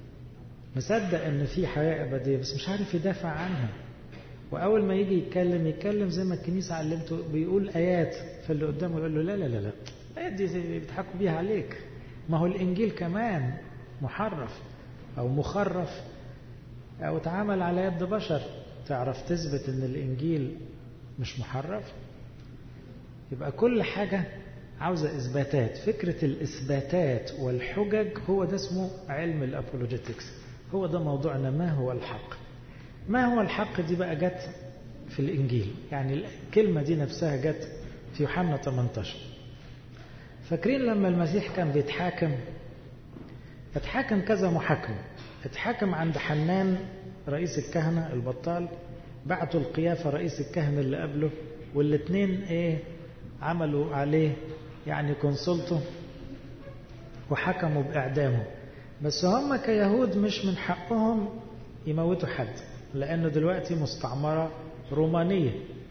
مصدق ان في حياة ابدية بس مش عارف يدافع عنها واول ما يجي يتكلم يتكلم زي ما الكنيسة علمته بيقول ايات فاللي قدامه يقول له لا لا لا لا الايات دي بيضحكوا بيها عليك ما هو الانجيل كمان محرف او مخرف او اتعامل على يد بشر تعرف تثبت ان الانجيل مش محرف يبقى كل حاجة عاوزة إثباتات فكرة الإثباتات والحجج هو ده اسمه علم الأبولوجيتكس هو ده موضوعنا ما هو الحق ما هو الحق دي بقى جت في الإنجيل يعني الكلمة دي نفسها جت في يوحنا 18 فاكرين لما المسيح كان بيتحاكم اتحاكم كذا محاكمة اتحاكم عند حنان رئيس الكهنة البطال بعتوا القيافة رئيس الكهنة اللي قبله والاثنين ايه عملوا عليه يعني كونسلته وحكموا بإعدامه بس هم كيهود مش من حقهم يموتوا حد لأنه دلوقتي مستعمرة رومانية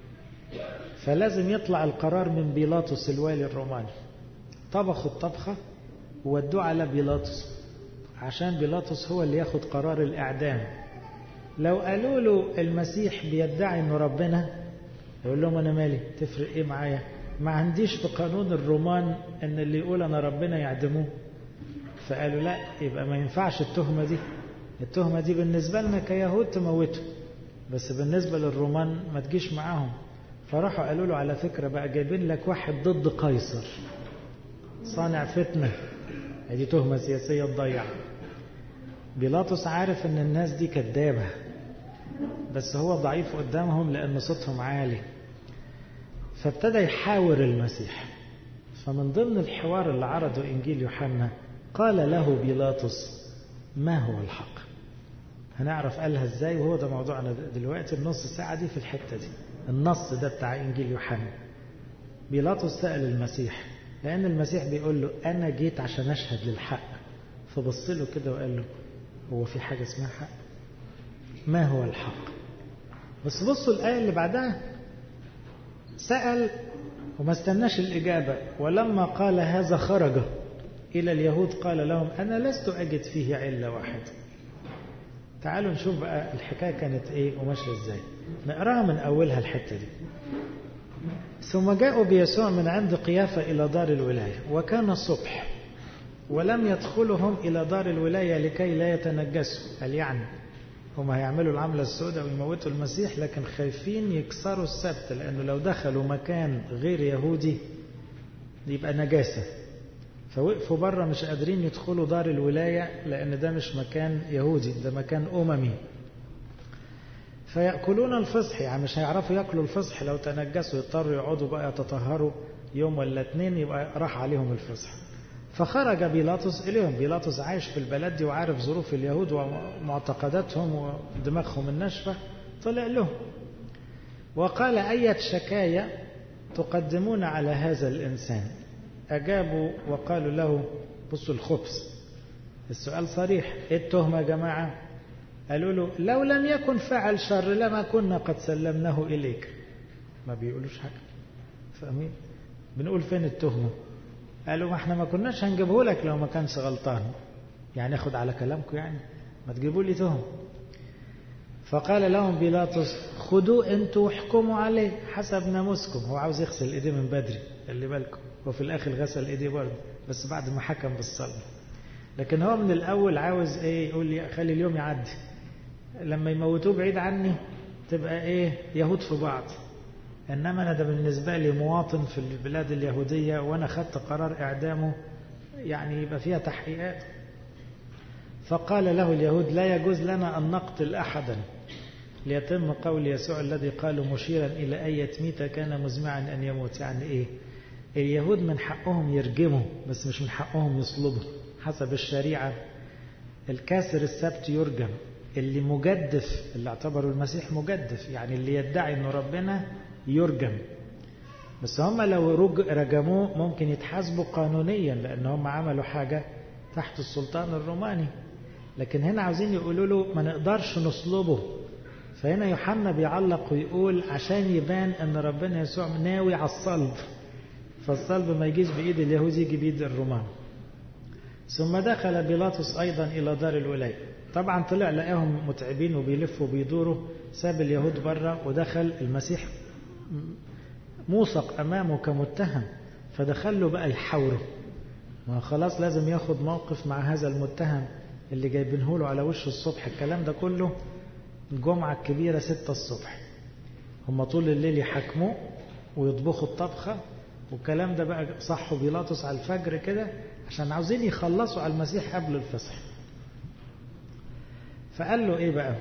فلازم يطلع القرار من بيلاطس الوالي الروماني طبخوا الطبخة وودوه على بيلاطس عشان بيلاطس هو اللي ياخد قرار الإعدام لو قالوا له المسيح بيدعي انه ربنا يقول لهم انا مالي تفرق ايه معايا ما عنديش في قانون الرومان ان اللي يقول انا ربنا يعدموه فقالوا لا يبقى ما ينفعش التهمة دي التهمة دي بالنسبة لنا كيهود تموته بس بالنسبة للرومان ما تجيش معاهم فراحوا قالوا له على فكرة بقى جايبين لك واحد ضد قيصر صانع فتنة دي تهمة سياسية تضيع بيلاطس عارف ان الناس دي كدابة بس هو ضعيف قدامهم لان صوتهم عالي فابتدى يحاور المسيح فمن ضمن الحوار اللي عرضه انجيل يوحنا قال له بيلاطس ما هو الحق هنعرف قالها ازاي وهو ده موضوعنا دلوقتي النص ساعة دي في الحتة دي النص ده بتاع انجيل يوحنا بيلاطس سأل المسيح لأن المسيح بيقول له أنا جيت عشان أشهد للحق فبص له كده وقال له هو في حاجة اسمها حق ما هو الحق بس بصوا الآية اللي بعدها سأل وما استناش الإجابة ولما قال هذا خرج إلى اليهود قال لهم أنا لست أجد فيه علة واحدة تعالوا نشوف بقى الحكاية كانت إيه وماشية إزاي نقراها من أولها الحتة دي ثم جاءوا بيسوع من عند قيافة إلى دار الولاية وكان الصبح ولم يدخلهم إلى دار الولاية لكي لا يتنجسوا قال يعني هم هيعملوا العملة السوداء ويموتوا المسيح لكن خايفين يكسروا السبت لأنه لو دخلوا مكان غير يهودي يبقى نجاسة فوقفوا بره مش قادرين يدخلوا دار الولاية لأن ده مش مكان يهودي ده مكان أممي فيأكلون الفصح يعني مش هيعرفوا يأكلوا الفصح لو تنجسوا يضطروا يقعدوا بقى يتطهروا يوم ولا اتنين يبقى راح عليهم الفصح فخرج بيلاطس إليهم بيلاطس عايش في البلد دي وعارف ظروف اليهود ومعتقداتهم ودماغهم الناشفة طلع لهم وقال أية شكاية تقدمون على هذا الإنسان أجابوا وقالوا له بصوا الخبز السؤال صريح إيه التهمة يا جماعة قالوا له لو لم يكن فعل شر لما كنا قد سلمناه إليك ما بيقولوش حاجة فاهمين بنقول فين التهمة قالوا ما احنا ما كناش هنجيبه لك لو ما كانش غلطان يعني اخد على كلامكم يعني ما تجيبوا لي تهم فقال لهم بيلاطس خدوه انتوا واحكموا عليه حسب ناموسكم هو عاوز يغسل ايديه من بدري خلي بالكم وفي الاخر غسل ايديه برضه بس بعد ما حكم بالصلب لكن هو من الاول عاوز ايه يقول لي خلي اليوم يعدي لما يموتوه بعيد عني تبقى ايه يهود في بعض انما انا ده بالنسبه لي مواطن في البلاد اليهوديه وانا خدت قرار اعدامه يعني يبقى فيها تحقيقات فقال له اليهود لا يجوز لنا ان نقتل احدا ليتم قول يسوع الذي قال مشيرا الى اية ميتة كان مزمعا ان يموت يعني ايه اليهود من حقهم يرجموا بس مش من حقهم يصلبوا حسب الشريعه الكاسر السبت يرجم اللي مجدف اللي اعتبروا المسيح مجدف يعني اللي يدعي انه ربنا يرجم بس هم لو رجموه ممكن يتحاسبوا قانونيا لان هم عملوا حاجه تحت السلطان الروماني لكن هنا عاوزين يقولوا له ما نقدرش نصلبه فهنا يوحنا بيعلق ويقول عشان يبان ان ربنا يسوع ناوي على الصلب فالصلب ما يجيش بايد اليهود يجي بايد الرومان ثم دخل بيلاطس ايضا الى دار الولايه طبعا طلع لقاهم متعبين وبيلفوا وبيدوروا ساب اليهود بره ودخل المسيح موثق امامه كمتهم فدخل له بقى يحاوره ما خلاص لازم ياخد موقف مع هذا المتهم اللي جايبينه له على وشه الصبح الكلام ده كله الجمعة الكبيرة ستة الصبح هم طول الليل يحاكموه ويطبخوا الطبخة والكلام ده بقى صحوا بيلاطس على الفجر كده عشان عاوزين يخلصوا على المسيح قبل الفصح فقال له ايه بقى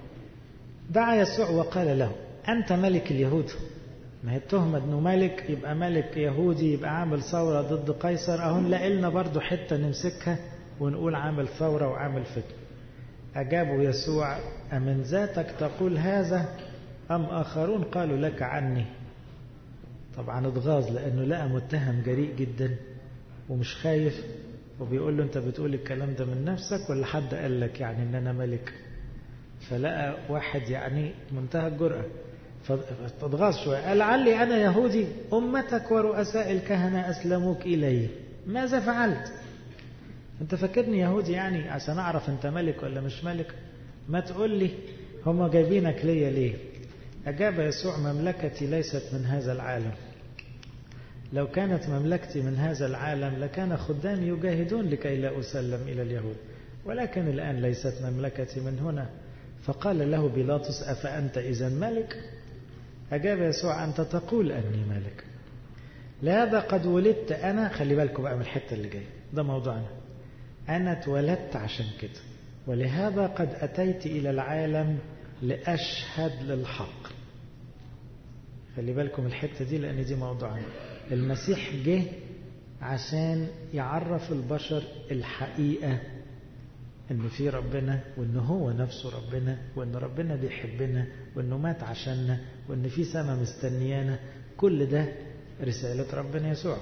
دعا يسوع وقال له انت ملك اليهود ما هي التهمة انه ملك يبقى ملك يهودي يبقى عامل ثورة ضد قيصر اهو نلاقي لنا برضه حتة نمسكها ونقول عامل ثورة وعامل فتنة أجابوا يسوع أمن ذاتك تقول هذا أم آخرون قالوا لك عني طبعا اتغاظ لأنه لقى متهم جريء جدا ومش خايف وبيقول له أنت بتقول الكلام ده من نفسك ولا حد قال لك يعني أن أنا ملك فلقى واحد يعني منتهى الجرأة فاتغاظ شوية قال لعلي أنا يهودي أمتك ورؤساء الكهنة أسلموك إلي ماذا فعلت أنت فاكرني يهودي يعني عشان أعرف أنت ملك ولا مش ملك ما تقول لي هم جايبينك ليا ليه أجاب يسوع مملكتي ليست من هذا العالم لو كانت مملكتي من هذا العالم لكان خدامي يجاهدون لكي لا أسلم إلى اليهود ولكن الآن ليست مملكتي من هنا فقال له بيلاطس أفأنت إذا ملك أجاب يسوع أنت تقول أني ملك لهذا قد ولدت أنا خلي بالكم بقى من الحتة اللي جاية ده موضوعنا أنا اتولدت عشان كده ولهذا قد أتيت إلى العالم لأشهد للحق خلي بالكم الحتة دي لأن دي موضوعنا المسيح جه عشان يعرف البشر الحقيقة إن في ربنا وإن هو نفسه ربنا وإن ربنا بيحبنا وإنه مات عشاننا وإن في سما مستنيانا كل ده رسالة ربنا يسوع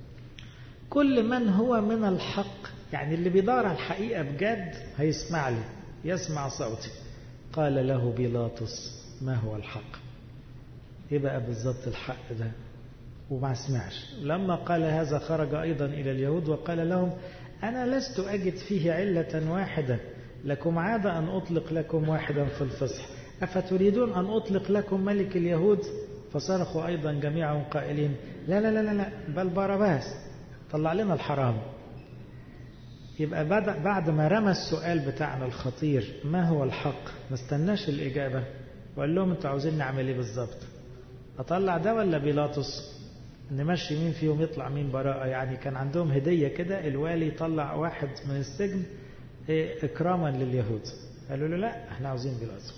كل من هو من الحق يعني اللي بيدور على الحقيقة بجد هيسمع لي يسمع صوتي قال له بيلاطس ما هو الحق ايه بقى بالظبط الحق ده وما سمعش لما قال هذا خرج أيضا إلى اليهود وقال لهم أنا لست أجد فيه علة واحدة لكم عادة أن أطلق لكم واحدا في الفصح أفتريدون أن أطلق لكم ملك اليهود فصرخوا أيضا جميعهم قائلين لا لا لا لا بل بارباس طلع لنا الحرام يبقى بعد ما رمى السؤال بتاعنا الخطير ما هو الحق ما استناش الإجابة وقال لهم انتوا عاوزين نعمل ايه بالظبط أطلع ده ولا بيلاطس نمشي مين فيهم يطلع مين براءة يعني كان عندهم هدية كده الوالي يطلع واحد من السجن إكراما لليهود قالوا له لا احنا عاوزين بيلاطس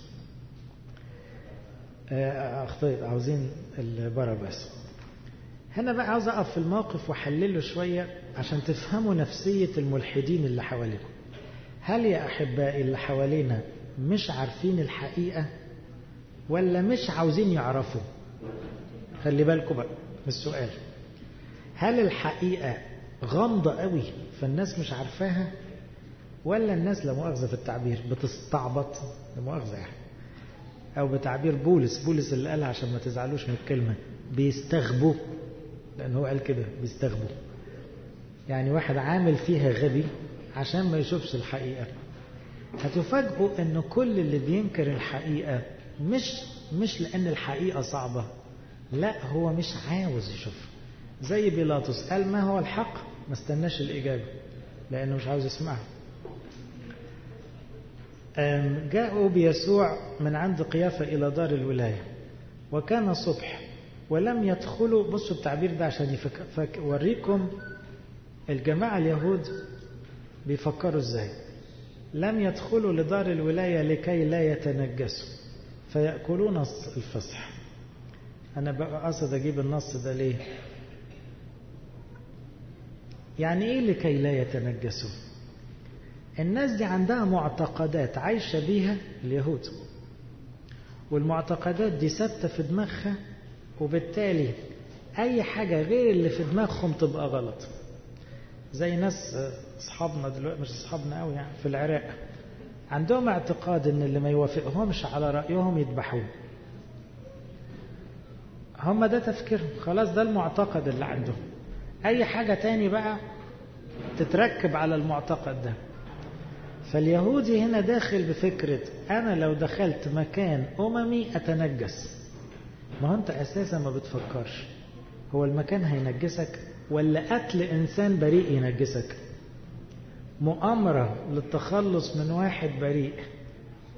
أخطيت عاوزين البرباس هنا بقى عاوز أقف في الموقف وأحلله شوية عشان تفهموا نفسية الملحدين اللي حواليكم هل يا أحبائي اللي حوالينا مش عارفين الحقيقة ولا مش عاوزين يعرفوا خلي بالكم بقى من السؤال هل الحقيقة غامضة قوي فالناس مش عارفاها ولا الناس لا مؤاخذة في التعبير بتستعبط لا مؤاخذة يعني أو بتعبير بولس بولس اللي قالها عشان ما تزعلوش من الكلمة بيستغبوا لأنه هو قال كده بيستغبوا يعني واحد عامل فيها غبي عشان ما يشوفش الحقيقة هتفاجئوا أن كل اللي بينكر الحقيقة مش مش لأن الحقيقة صعبة لا هو مش عاوز يشوف زي بيلاطس قال ما هو الحق ما استناش الإجابة لأنه مش عاوز يسمعها جاءوا بيسوع من عند قيافة إلى دار الولاية وكان صبح ولم يدخلوا بصوا التعبير ده عشان يوريكم الجماعة اليهود بيفكروا ازاي لم يدخلوا لدار الولاية لكي لا يتنجسوا فيأكلون الفصح أنا بقى قصد أجيب النص ده ليه يعني إيه لكي لا يتنجسوا الناس دي عندها معتقدات عايشة بيها اليهود والمعتقدات دي ثابتة في دماغها وبالتالي أي حاجة غير اللي في دماغهم تبقى غلط زي ناس أصحابنا دلوقتي مش أصحابنا قوي يعني في العراق عندهم اعتقاد إن اللي ما يوافقهمش على رأيهم يذبحوه هم ده تفكيرهم خلاص ده المعتقد اللي عندهم أي حاجة تاني بقى تتركب على المعتقد ده فاليهودي هنا داخل بفكرة أنا لو دخلت مكان أممي أتنجس ما هو أنت أساسا ما بتفكرش هو المكان هينجسك ولا قتل إنسان بريء ينجسك مؤامرة للتخلص من واحد بريء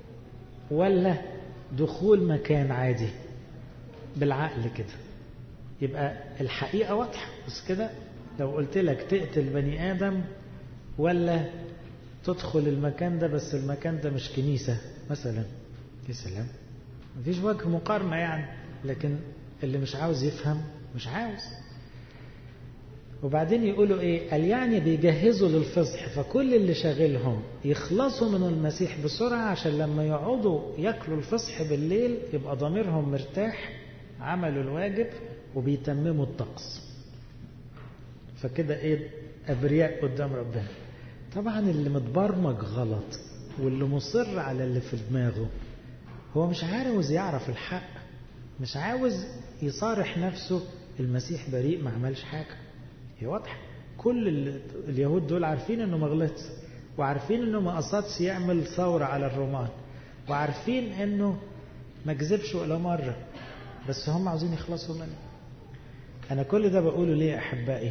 ولا دخول مكان عادي بالعقل كده يبقى الحقيقة واضحة بس كده لو قلت لك تقتل بني آدم ولا تدخل المكان ده بس المكان ده مش كنيسة مثلا يا سلام مفيش وجه مقارنة يعني لكن اللي مش عاوز يفهم مش عاوز وبعدين يقولوا ايه قال يعني بيجهزوا للفصح فكل اللي شاغلهم يخلصوا من المسيح بسرعة عشان لما يقعدوا ياكلوا الفصح بالليل يبقى ضميرهم مرتاح عملوا الواجب وبيتمموا الطقس فكده ايه ابرياء قدام ربنا طبعا اللي متبرمج غلط واللي مصر على اللي في دماغه هو مش عاوز يعرف الحق مش عاوز يصارح نفسه المسيح بريء ما عملش حاجة هي واضحة كل اليهود دول عارفين انه ما غلطش وعارفين انه ما قصدش يعمل ثورة على الرومان وعارفين انه ما كذبش ولا مرة بس هم عاوزين يخلصوا منه انا كل ده بقوله ليه يا احبائي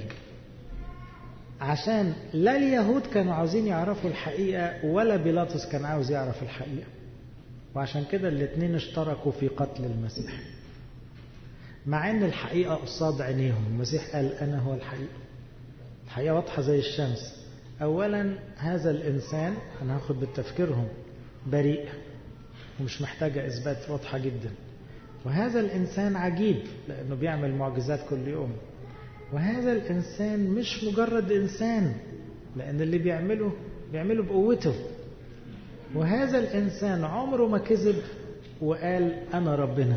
عشان لا اليهود كانوا عاوزين يعرفوا الحقيقة ولا بيلاطس كان عاوز يعرف الحقيقة وعشان كده الاثنين اشتركوا في قتل المسيح مع ان الحقيقة قصاد عينيهم المسيح قال انا هو الحقيقة الحقيقة واضحة زي الشمس اولا هذا الانسان انا هاخد بالتفكيرهم بريء ومش محتاجة اثبات واضحة جدا وهذا الانسان عجيب لانه بيعمل معجزات كل يوم وهذا الانسان مش مجرد انسان لان اللي بيعمله بيعمله بقوته وهذا الانسان عمره ما كذب وقال انا ربنا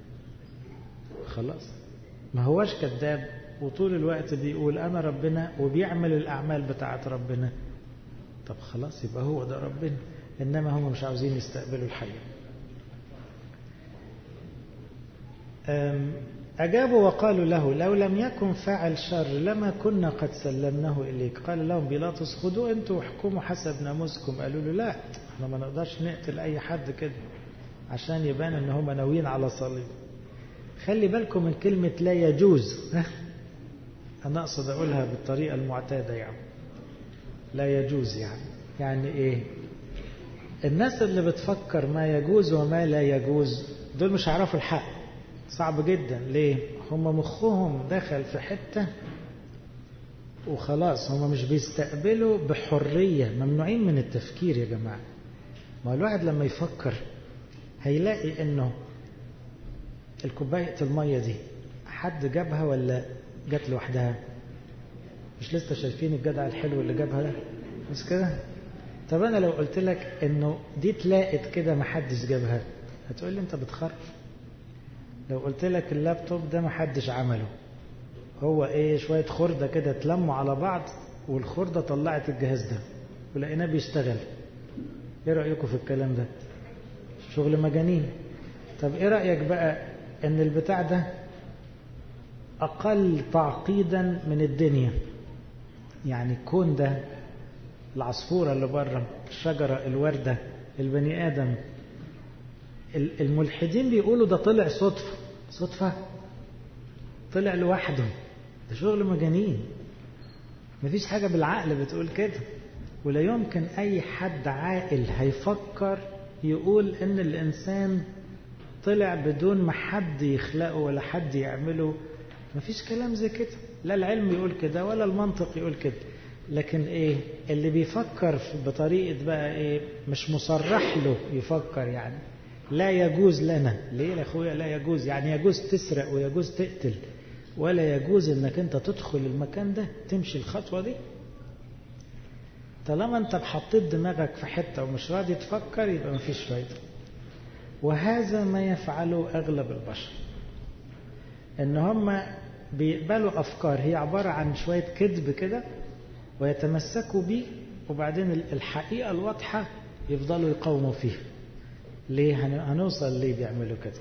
خلاص ما هوش كذاب وطول الوقت بيقول انا ربنا وبيعمل الاعمال بتاعت ربنا طب خلاص يبقى هو ده ربنا انما هم مش عاوزين يستقبلوا الحقيقه أجابوا وقالوا له لو لم يكن فاعل شر لما كنا قد سلمناه إليك قال لهم بيلاطس خذوه أنتوا واحكموا حسب ناموسكم قالوا له لا احنا ما نقدرش نقتل أي حد كده عشان يبان ان هم ناويين على صليب خلي بالكم من كلمة لا يجوز أنا أقصد أقولها بالطريقة المعتادة يعني لا يجوز يعني يعني إيه الناس اللي بتفكر ما يجوز وما لا يجوز دول مش هيعرفوا الحق صعب جدا ليه هم مخهم دخل في حتة وخلاص هم مش بيستقبلوا بحرية ممنوعين من التفكير يا جماعة ما الواحد لما يفكر هيلاقي انه الكوباية المية دي حد جابها ولا جت لوحدها مش لسه شايفين الجدع الحلو اللي جابها ده مش كده طب انا لو قلت لك انه دي اتلاقت كده محدش جابها هتقول لي انت بتخرف لو قلت لك اللابتوب ده محدش عمله هو ايه شوية خردة كده اتلموا على بعض والخردة طلعت الجهاز ده ولقيناه بيشتغل ايه رأيكم في الكلام ده شغل مجانين طب ايه رأيك بقى ان البتاع ده اقل تعقيدا من الدنيا يعني الكون ده العصفورة اللي بره الشجرة الوردة البني آدم الملحدين بيقولوا ده طلع صدفة صدفة طلع لوحده ده شغل مجانين مفيش حاجة بالعقل بتقول كده ولا يمكن أي حد عاقل هيفكر يقول إن الإنسان طلع بدون ما حد يخلقه ولا حد يعمله مفيش كلام زي كده لا العلم يقول كده ولا المنطق يقول كده لكن ايه اللي بيفكر بطريقة بقى ايه مش مصرح له يفكر يعني لا يجوز لنا ليه يا اخويا لا يجوز يعني يجوز تسرق ويجوز تقتل ولا يجوز انك انت تدخل المكان ده تمشي الخطوة دي طالما انت حطيت دماغك في حتة ومش راضي تفكر يبقى مفيش فايدة وهذا ما يفعله اغلب البشر ان هم بيقبلوا افكار هي عبارة عن شوية كذب كده ويتمسكوا بيه وبعدين الحقيقة الواضحة يفضلوا يقاوموا فيها ليه هنوصل ليه بيعملوا كده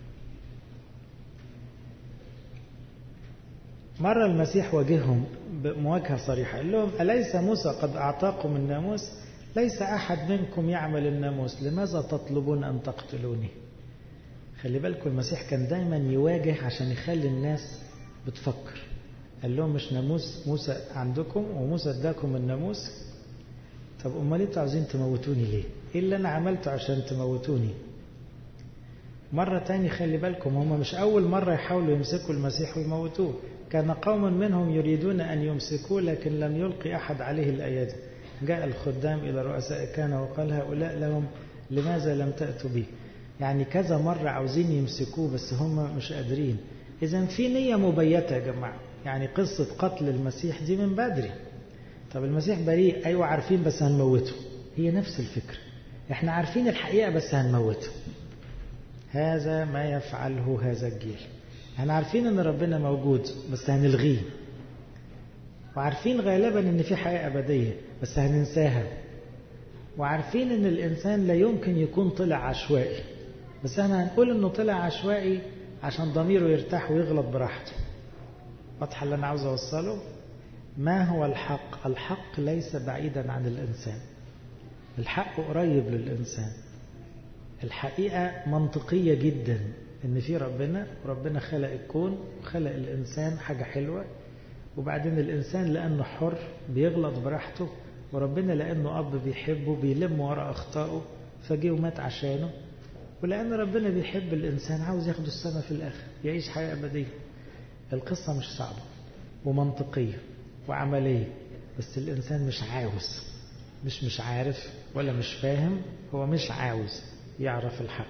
مرة المسيح واجههم بمواجهة صريحة قال لهم أليس موسى قد أعطاكم الناموس ليس أحد منكم يعمل الناموس لماذا تطلبون أن تقتلوني خلي بالكم المسيح كان دايما يواجه عشان يخلي الناس بتفكر قال لهم مش ناموس موسى عندكم وموسى اداكم الناموس طب امال انتوا عاوزين تموتوني ليه ايه اللي انا عملته عشان تموتوني مرة تاني خلي بالكم هم مش أول مرة يحاولوا يمسكوا المسيح ويموتوه كان قوم منهم يريدون أن يمسكوه لكن لم يلقي أحد عليه الأيادي جاء الخدام إلى رؤساء كان وقال هؤلاء لهم لماذا لم تأتوا به يعني كذا مرة عاوزين يمسكوه بس هم مش قادرين إذا في نية مبيتة يا جماعة يعني قصة قتل المسيح دي من بدري طب المسيح بريء أيوة عارفين بس هنموته هي نفس الفكرة احنا عارفين الحقيقة بس هنموته هذا ما يفعله هذا الجيل احنا عارفين ان ربنا موجود بس هنلغيه وعارفين غالبا ان في حياة أبدية بس هننساها وعارفين ان الإنسان لا يمكن يكون طلع عشوائي بس احنا هنقول انه طلع عشوائي عشان ضميره يرتاح ويغلط براحته واضحة اللي أنا عاوز أوصله ما هو الحق الحق ليس بعيدا عن الإنسان الحق قريب للإنسان الحقيقة منطقية جدا إن في ربنا وربنا خلق الكون وخلق الإنسان حاجة حلوة وبعدين الإنسان لأنه حر بيغلط براحته وربنا لأنه أب بيحبه بيلم ورا أخطائه فجه ومات عشانه ولأن ربنا بيحب الإنسان عاوز ياخده السماء في الآخر يعيش حياة أبدية القصة مش صعبة ومنطقية وعملية بس الإنسان مش عاوز مش مش عارف ولا مش فاهم هو مش عاوز يعرف الحق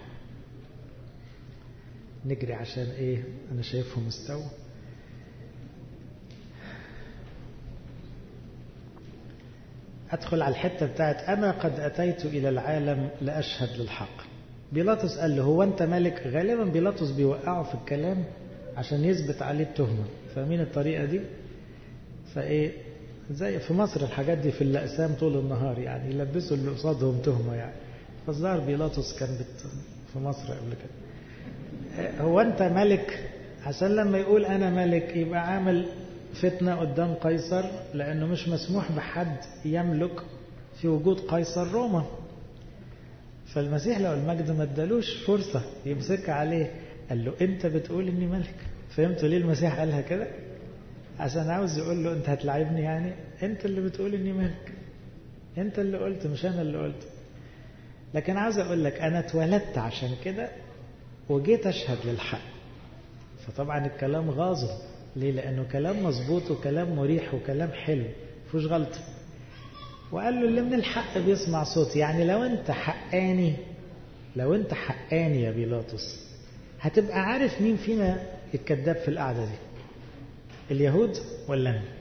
نجري عشان ايه انا شايفهم استوى ادخل على الحته بتاعت انا قد اتيت الى العالم لاشهد للحق بيلاطس قال له هو انت ملك غالبا بيلاطس بيوقعه في الكلام عشان يثبت عليه التهمه فاهمين الطريقه دي فايه زي في مصر الحاجات دي في الاقسام طول النهار يعني يلبسوا اللي قصادهم تهمه يعني فالظاهر بيلاطس كان بت في مصر قبل كده هو انت ملك عشان لما يقول انا ملك يبقى عامل فتنه قدام قيصر لانه مش مسموح بحد يملك في وجود قيصر روما فالمسيح لو المجد ما ادالوش فرصه يمسك عليه قال له انت بتقول اني ملك فهمتوا ليه المسيح قالها كده عشان عاوز يقول له انت هتلاعبني يعني انت اللي بتقول اني ملك انت اللي قلت مش انا اللي قلت لكن عاوز اقول لك انا اتولدت عشان كده وجيت اشهد للحق فطبعا الكلام غاظه ليه لانه كلام مظبوط وكلام مريح وكلام حلو مفيهوش غلطه وقال له اللي من الحق بيسمع صوتي يعني لو انت حقاني لو انت حقاني يا بيلاطس هتبقى عارف مين فينا الكذاب في القعده دي اليهود ولا انا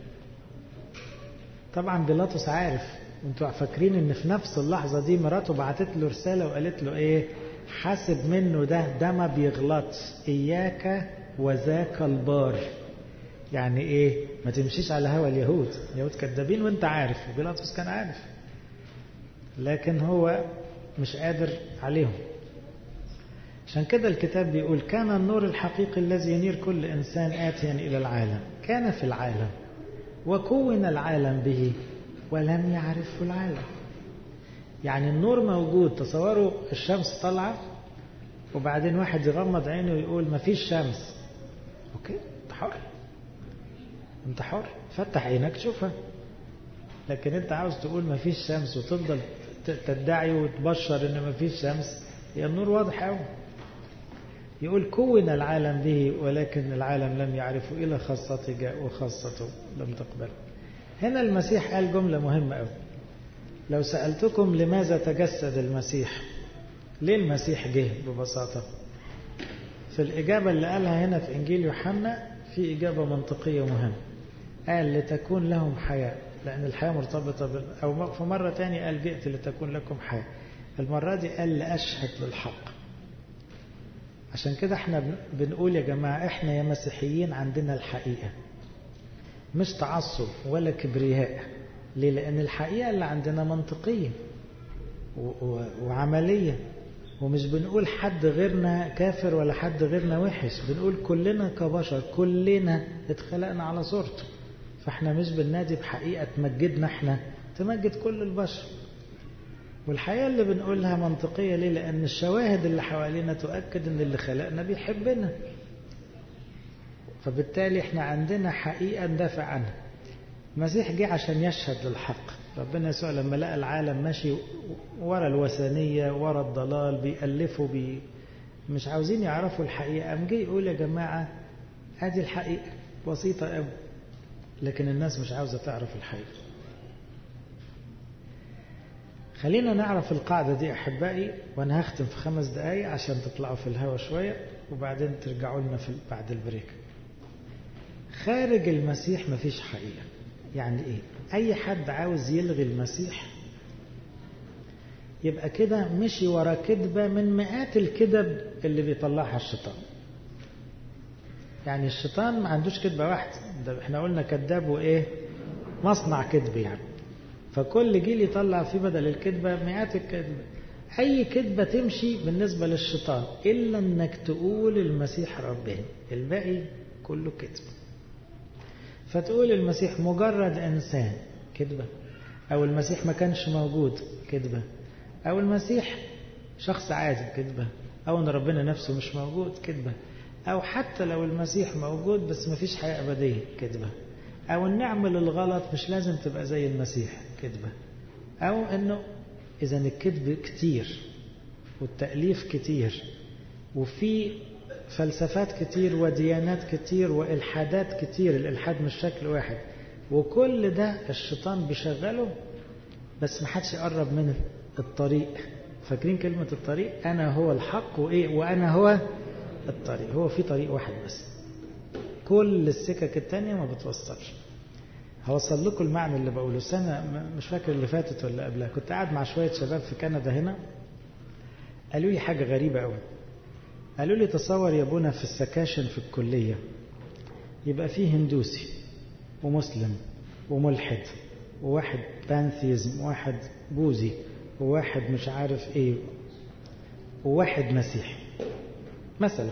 طبعا بيلاطس عارف انتوا فاكرين ان في نفس اللحظه دي مراته بعتت له رساله وقالت له ايه حاسب منه ده ده ما بيغلطش اياك وذاك البار يعني ايه ما تمشيش على هوى اليهود اليهود كذابين وانت عارف بيلاطس كان عارف لكن هو مش قادر عليهم عشان كده الكتاب بيقول كان النور الحقيقي الذي ينير كل انسان اتيا الى العالم كان في العالم وكون العالم به ولم يعرفه العالم يعني النور موجود تصوروا الشمس طالعه وبعدين واحد يغمض عينه ويقول ما فيش شمس اوكي انت حر انت حر فتح عينك شوفها لكن انت عاوز تقول ما فيش شمس وتفضل تدعي وتبشر ان ما فيش شمس هي النور واضح قوي يقول كون العالم به ولكن العالم لم يعرفه إلى خاصته جاء وخاصته لم تقبل هنا المسيح قال جملة مهمة قوي لو سألتكم لماذا تجسد المسيح ليه المسيح جه ببساطة في الإجابة اللي قالها هنا في إنجيل يوحنا في إجابة منطقية مهمة قال لتكون لهم حياة لأن الحياة مرتبطة بال... أو في مرة تانية قال جئت لتكون لكم حياة المرة دي قال لأشهد للحق عشان كده احنا بنقول يا جماعة احنا يا مسيحيين عندنا الحقيقة مش تعصب ولا كبرياء ليه لأن الحقيقة اللي عندنا منطقية وعملية ومش بنقول حد غيرنا كافر ولا حد غيرنا وحش بنقول كلنا كبشر كلنا اتخلقنا على صورته فاحنا مش بننادي بحقيقة تمجدنا احنا تمجد كل البشر والحقيقة اللي بنقولها منطقية ليه لأن الشواهد اللي حوالينا تؤكد أن اللي خلقنا بيحبنا فبالتالي احنا عندنا حقيقة ندافع عنها المسيح جه عشان يشهد للحق ربنا يسوع لما لقى العالم ماشي ورا الوثنية ورا الضلال بيألفوا بي مش عاوزين يعرفوا الحقيقة قام جه يقول يا جماعة ادي الحقيقة بسيطة قوي لكن الناس مش عاوزة تعرف الحقيقة خلينا نعرف القاعدة دي أحبائي وأنا هختم في خمس دقايق عشان تطلعوا في الهوا شوية وبعدين ترجعوا لنا في بعد البريك خارج المسيح مفيش حقيقة يعني إيه أي حد عاوز يلغي المسيح يبقى كده مشي ورا كذبة من مئات الكذب اللي بيطلعها الشيطان يعني الشيطان ما عندوش كذبة واحدة ده احنا قلنا كذاب وإيه مصنع كذب يعني فكل جيل يطلع فيه بدل الكذبة مئات الكذبة أي كذبة تمشي بالنسبة للشيطان إلا أنك تقول المسيح ربنا الباقي كله كذب فتقول المسيح مجرد إنسان كذبة أو المسيح ما كانش موجود كذبة أو المسيح شخص عادي كذبة أو أن ربنا نفسه مش موجود كذبة أو حتى لو المسيح موجود بس ما فيش حياة أبدية كذبة أو أن نعمل الغلط مش لازم تبقى زي المسيح كذبة أو أنه إذا الكذب كتير والتأليف كتير وفي فلسفات كتير وديانات كتير وإلحادات كتير الإلحاد مش شكل واحد وكل ده الشيطان بيشغله بس ما حدش يقرب من الطريق فاكرين كلمة الطريق أنا هو الحق وإيه وأنا هو الطريق هو في طريق واحد بس كل السكك التانية ما بتوصلش هوصل لكم المعنى اللي بقوله سنة مش فاكر اللي فاتت ولا قبلها كنت قاعد مع شوية شباب في كندا هنا قالوا لي حاجة غريبة قوي قالوا لي تصور يا ابونا في السكاشن في الكلية يبقى فيه هندوسي ومسلم وملحد وواحد بانثيزم وواحد بوذي وواحد مش عارف ايه وواحد مسيحي مثلا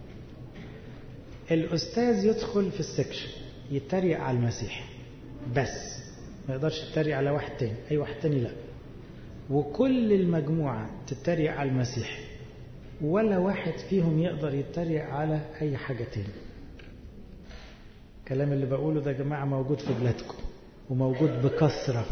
الأستاذ يدخل في السكشن يتريق على المسيح بس ما يقدرش يتريق على واحد تاني أي واحد تاني لا وكل المجموعة تتريق على المسيح ولا واحد فيهم يقدر يتريق على أي حاجة تاني الكلام اللي بقوله ده يا جماعة موجود في بلادكم وموجود بكثرة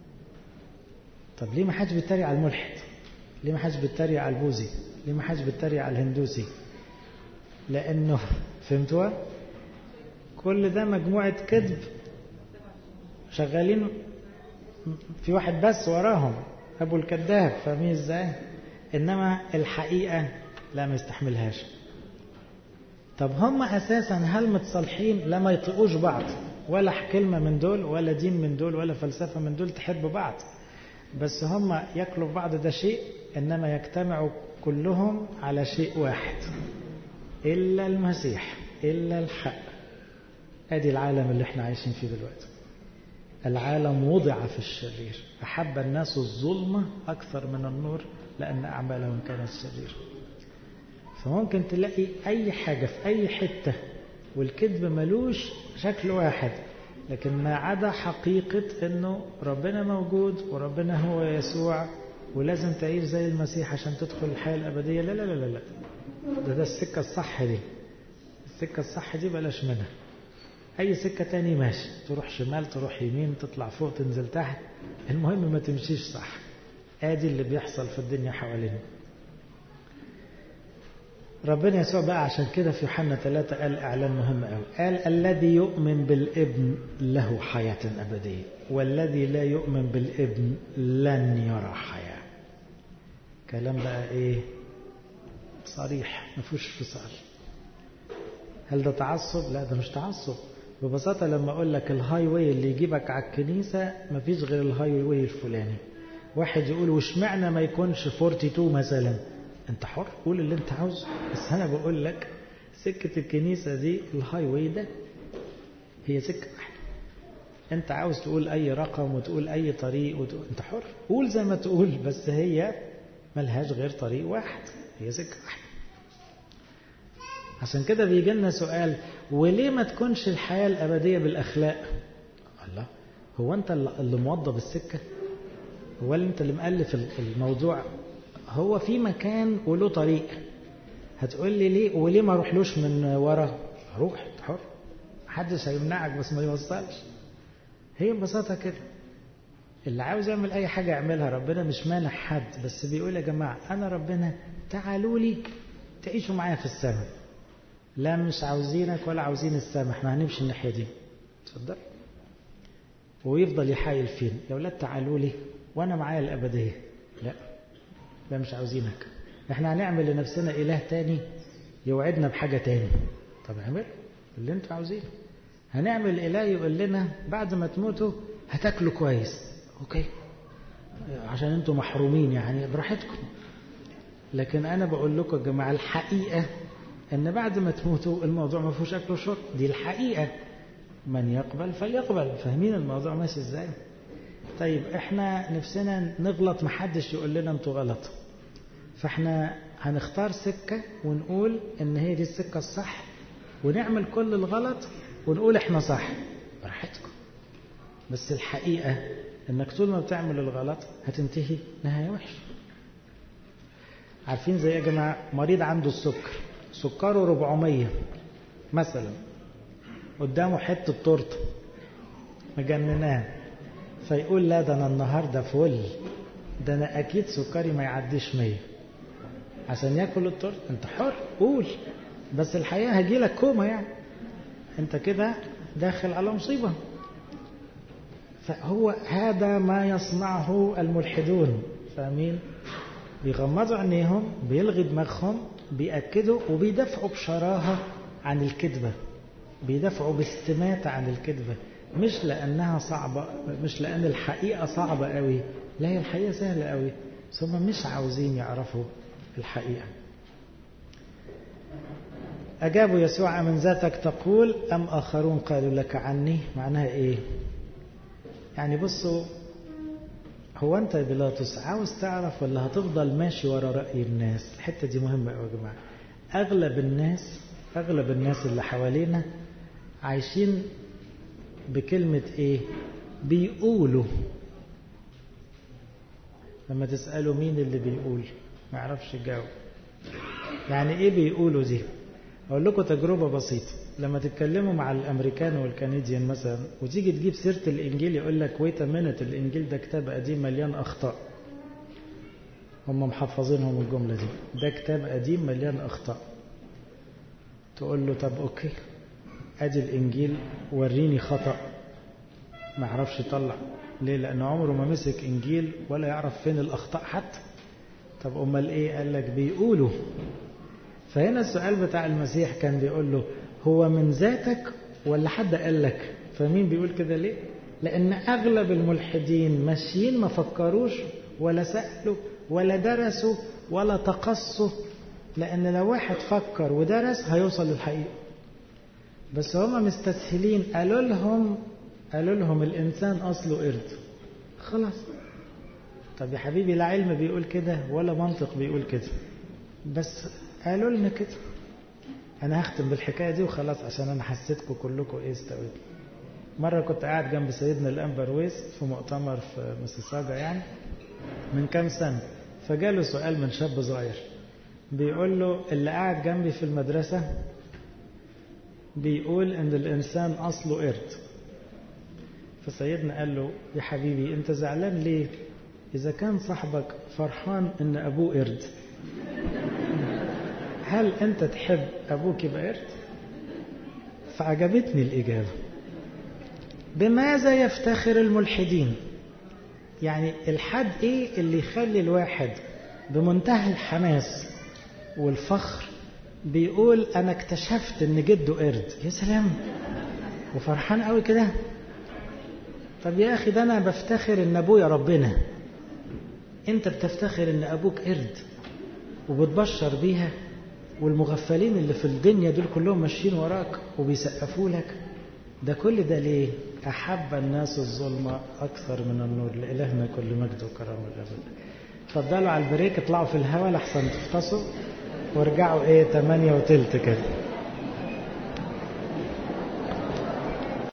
طب ليه ما حدش بيتريق على الملحد ليه ما حدش بيتريق على البوذي ليه ما حدش بيتريق على الهندوسي لأنه فهمتوا كل ده مجموعة كذب شغالين في واحد بس وراهم أبو الكذاب فاهمين ازاي إنما الحقيقة لا ما يستحملهاش طب هم أساسا هل متصالحين لا ما يطيقوش بعض ولا كلمة من دول ولا دين من دول ولا فلسفة من دول تحب بعض بس هم ياكلوا في بعض ده شيء إنما يجتمعوا كلهم على شيء واحد إلا المسيح إلا الحق أدي العالم اللي احنا عايشين فيه دلوقتي العالم وضع في الشرير أحب الناس الظلمة أكثر من النور لأن أعمالهم كانت شريرة فممكن تلاقي أي حاجة في أي حتة والكذب ملوش شكل واحد لكن ما عدا حقيقة أنه ربنا موجود وربنا هو يسوع ولازم تعيش زي المسيح عشان تدخل الحياة الأبدية لا لا لا لا ده ده السكة الصح دي السكة الصح دي بلاش منها أي سكة تاني ماشي تروح شمال تروح يمين تطلع فوق تنزل تحت المهم ما تمشيش صح آدي اللي بيحصل في الدنيا حوالينا ربنا يسوع بقى عشان كده في يوحنا ثلاثة قال إعلان مهم قوي قال الذي يؤمن بالابن له حياة أبدية والذي لا يؤمن بالابن لن يرى حياة كلام بقى إيه صريح ما فيهوش فصال هل ده تعصب؟ لا ده مش تعصب ببساطة لما أقول لك الهاي واي اللي يجيبك على الكنيسة ما فيش غير الهاي واي الفلاني واحد يقول واشمعنى ما يكونش 42 مثلا انت حر قول اللي انت عاوزه بس انا بقول لك سكة الكنيسة دي الهاي واي ده هي سكة واحدة انت عاوز تقول اي رقم وتقول اي طريق وتقول انت حر قول زي ما تقول بس هي ملهاش غير طريق واحد هي سكة واحدة عشان كده بيجي لنا سؤال وليه ما تكونش الحياة الأبدية بالأخلاق الله هو أنت اللي موضب السكة هو اللي أنت اللي مؤلف الموضوع هو في مكان وله طريق هتقول لي ليه وليه ما اروحلوش من ورا روح حر محدش هيمنعك بس ما يوصلش هي ببساطة كده اللي عاوز يعمل أي حاجة يعملها ربنا مش مانع حد بس بيقول يا جماعة أنا ربنا تعالوا لي تعيشوا معايا في السماء لا مش عاوزينك ولا عاوزين السماء احنا هنمشي الناحية دي اتفضل ويفضل يحايل فين يا ولاد تعالوا لي وانا معايا الابدية لا لا مش عاوزينك احنا هنعمل لنفسنا اله تاني يوعدنا بحاجة تاني طب اعمل اللي انتوا عاوزينه هنعمل اله يقول لنا بعد ما تموتوا هتاكلوا كويس اوكي عشان انتوا محرومين يعني براحتكم لكن انا بقول لكم يا جماعه الحقيقه ان بعد ما تموتوا الموضوع ما فيهوش اكل وشرب دي الحقيقه من يقبل فليقبل فاهمين الموضوع ماشي ازاي طيب احنا نفسنا نغلط محدش يقول لنا انتوا غلط فاحنا هنختار سكة ونقول ان هي دي السكة الصح ونعمل كل الغلط ونقول احنا صح براحتكم بس الحقيقة انك طول ما بتعمل الغلط هتنتهي نهاية وحشة عارفين زي يا جماعة مريض عنده السكر سكره 400 مثلا قدامه حتة تورته مجنناه فيقول لا ده انا النهارده فل ده انا اكيد سكري ما يعديش 100 عشان ياكل التورته انت حر قول بس الحقيقه هجيلك كوما يعني انت كده داخل على مصيبه فهو هذا ما يصنعه الملحدون فاهمين بيغمضوا عينيهم بيلغي دماغهم بيأكدوا وبيدافعوا بشراهة عن الكذبة بيدافعوا باستماتة عن الكذبة مش لأنها صعبة مش لأن الحقيقة صعبة قوي لا هي الحقيقة سهلة قوي بس هم مش عاوزين يعرفوا الحقيقة أجابوا يسوع من ذاتك تقول أم آخرون قالوا لك عني معناها إيه يعني بصوا هو أنت يا بيلاطس عاوز تعرف ولا هتفضل ماشي ورا رأي الناس الحتة دي مهمة قوي يا جماعة أغلب الناس أغلب الناس اللي حوالينا عايشين بكلمة إيه بيقولوا لما تسألوا مين اللي بيقول ما يعرفش يجاوب يعني إيه بيقولوا دي أقول لكم تجربة بسيطة لما تتكلموا مع الأمريكان والكنديان مثلا وتيجي تجيب سيرة الإنجيل يقول لك ويت منت الإنجيل ده كتاب قديم مليان أخطاء هم محفظينهم الجملة دي ده كتاب قديم مليان أخطاء تقول له طب أوكي أدي الإنجيل وريني خطأ ما يعرفش يطلع ليه لأنه عمره ما مسك إنجيل ولا يعرف فين الأخطاء حتى طب أمال إيه قال لك بيقولوا فهنا السؤال بتاع المسيح كان بيقول له هو من ذاتك ولا حد قال لك فمين بيقول كده ليه لأن أغلب الملحدين ماشيين ما فكروش ولا سألوا ولا درسوا ولا تقصوا لأن لو واحد فكر ودرس هيوصل للحقيقة بس هما مستسهلين قالوا لهم قالوا لهم الإنسان أصله قرد خلاص طب يا حبيبي لا علم بيقول كده ولا منطق بيقول كده بس قالوا لنا كده أنا هختم بالحكاية دي وخلاص عشان أنا حسيتكم كلكم إيه استويتوا مرة كنت قاعد جنب سيدنا الأنبر ويس في مؤتمر في مسيساجا يعني من كام سنة فجاله سؤال من شاب صغير بيقول له اللي قاعد جنبي في المدرسة بيقول ان الانسان اصله قرد فسيدنا قال له يا حبيبي انت زعلان ليه اذا كان صاحبك فرحان ان ابوه قرد هل انت تحب ابوك يبقى قرد فعجبتني الاجابه بماذا يفتخر الملحدين يعني الحد ايه اللي يخلي الواحد بمنتهى الحماس والفخر بيقول انا اكتشفت ان جده قرد يا سلام وفرحان قوي كده طب يا اخي ده انا بفتخر ان ابويا ربنا انت بتفتخر ان ابوك قرد وبتبشر بيها والمغفلين اللي في الدنيا دول كلهم ماشيين وراك وبيسقفوا لك ده كل ده ليه احب الناس الظلمه اكثر من النور لالهنا كل مجد وكرم الابد اتفضلوا على البريك اطلعوا في الهواء لحسن تفتصوا وارجعوا ايه 8 وتلت كده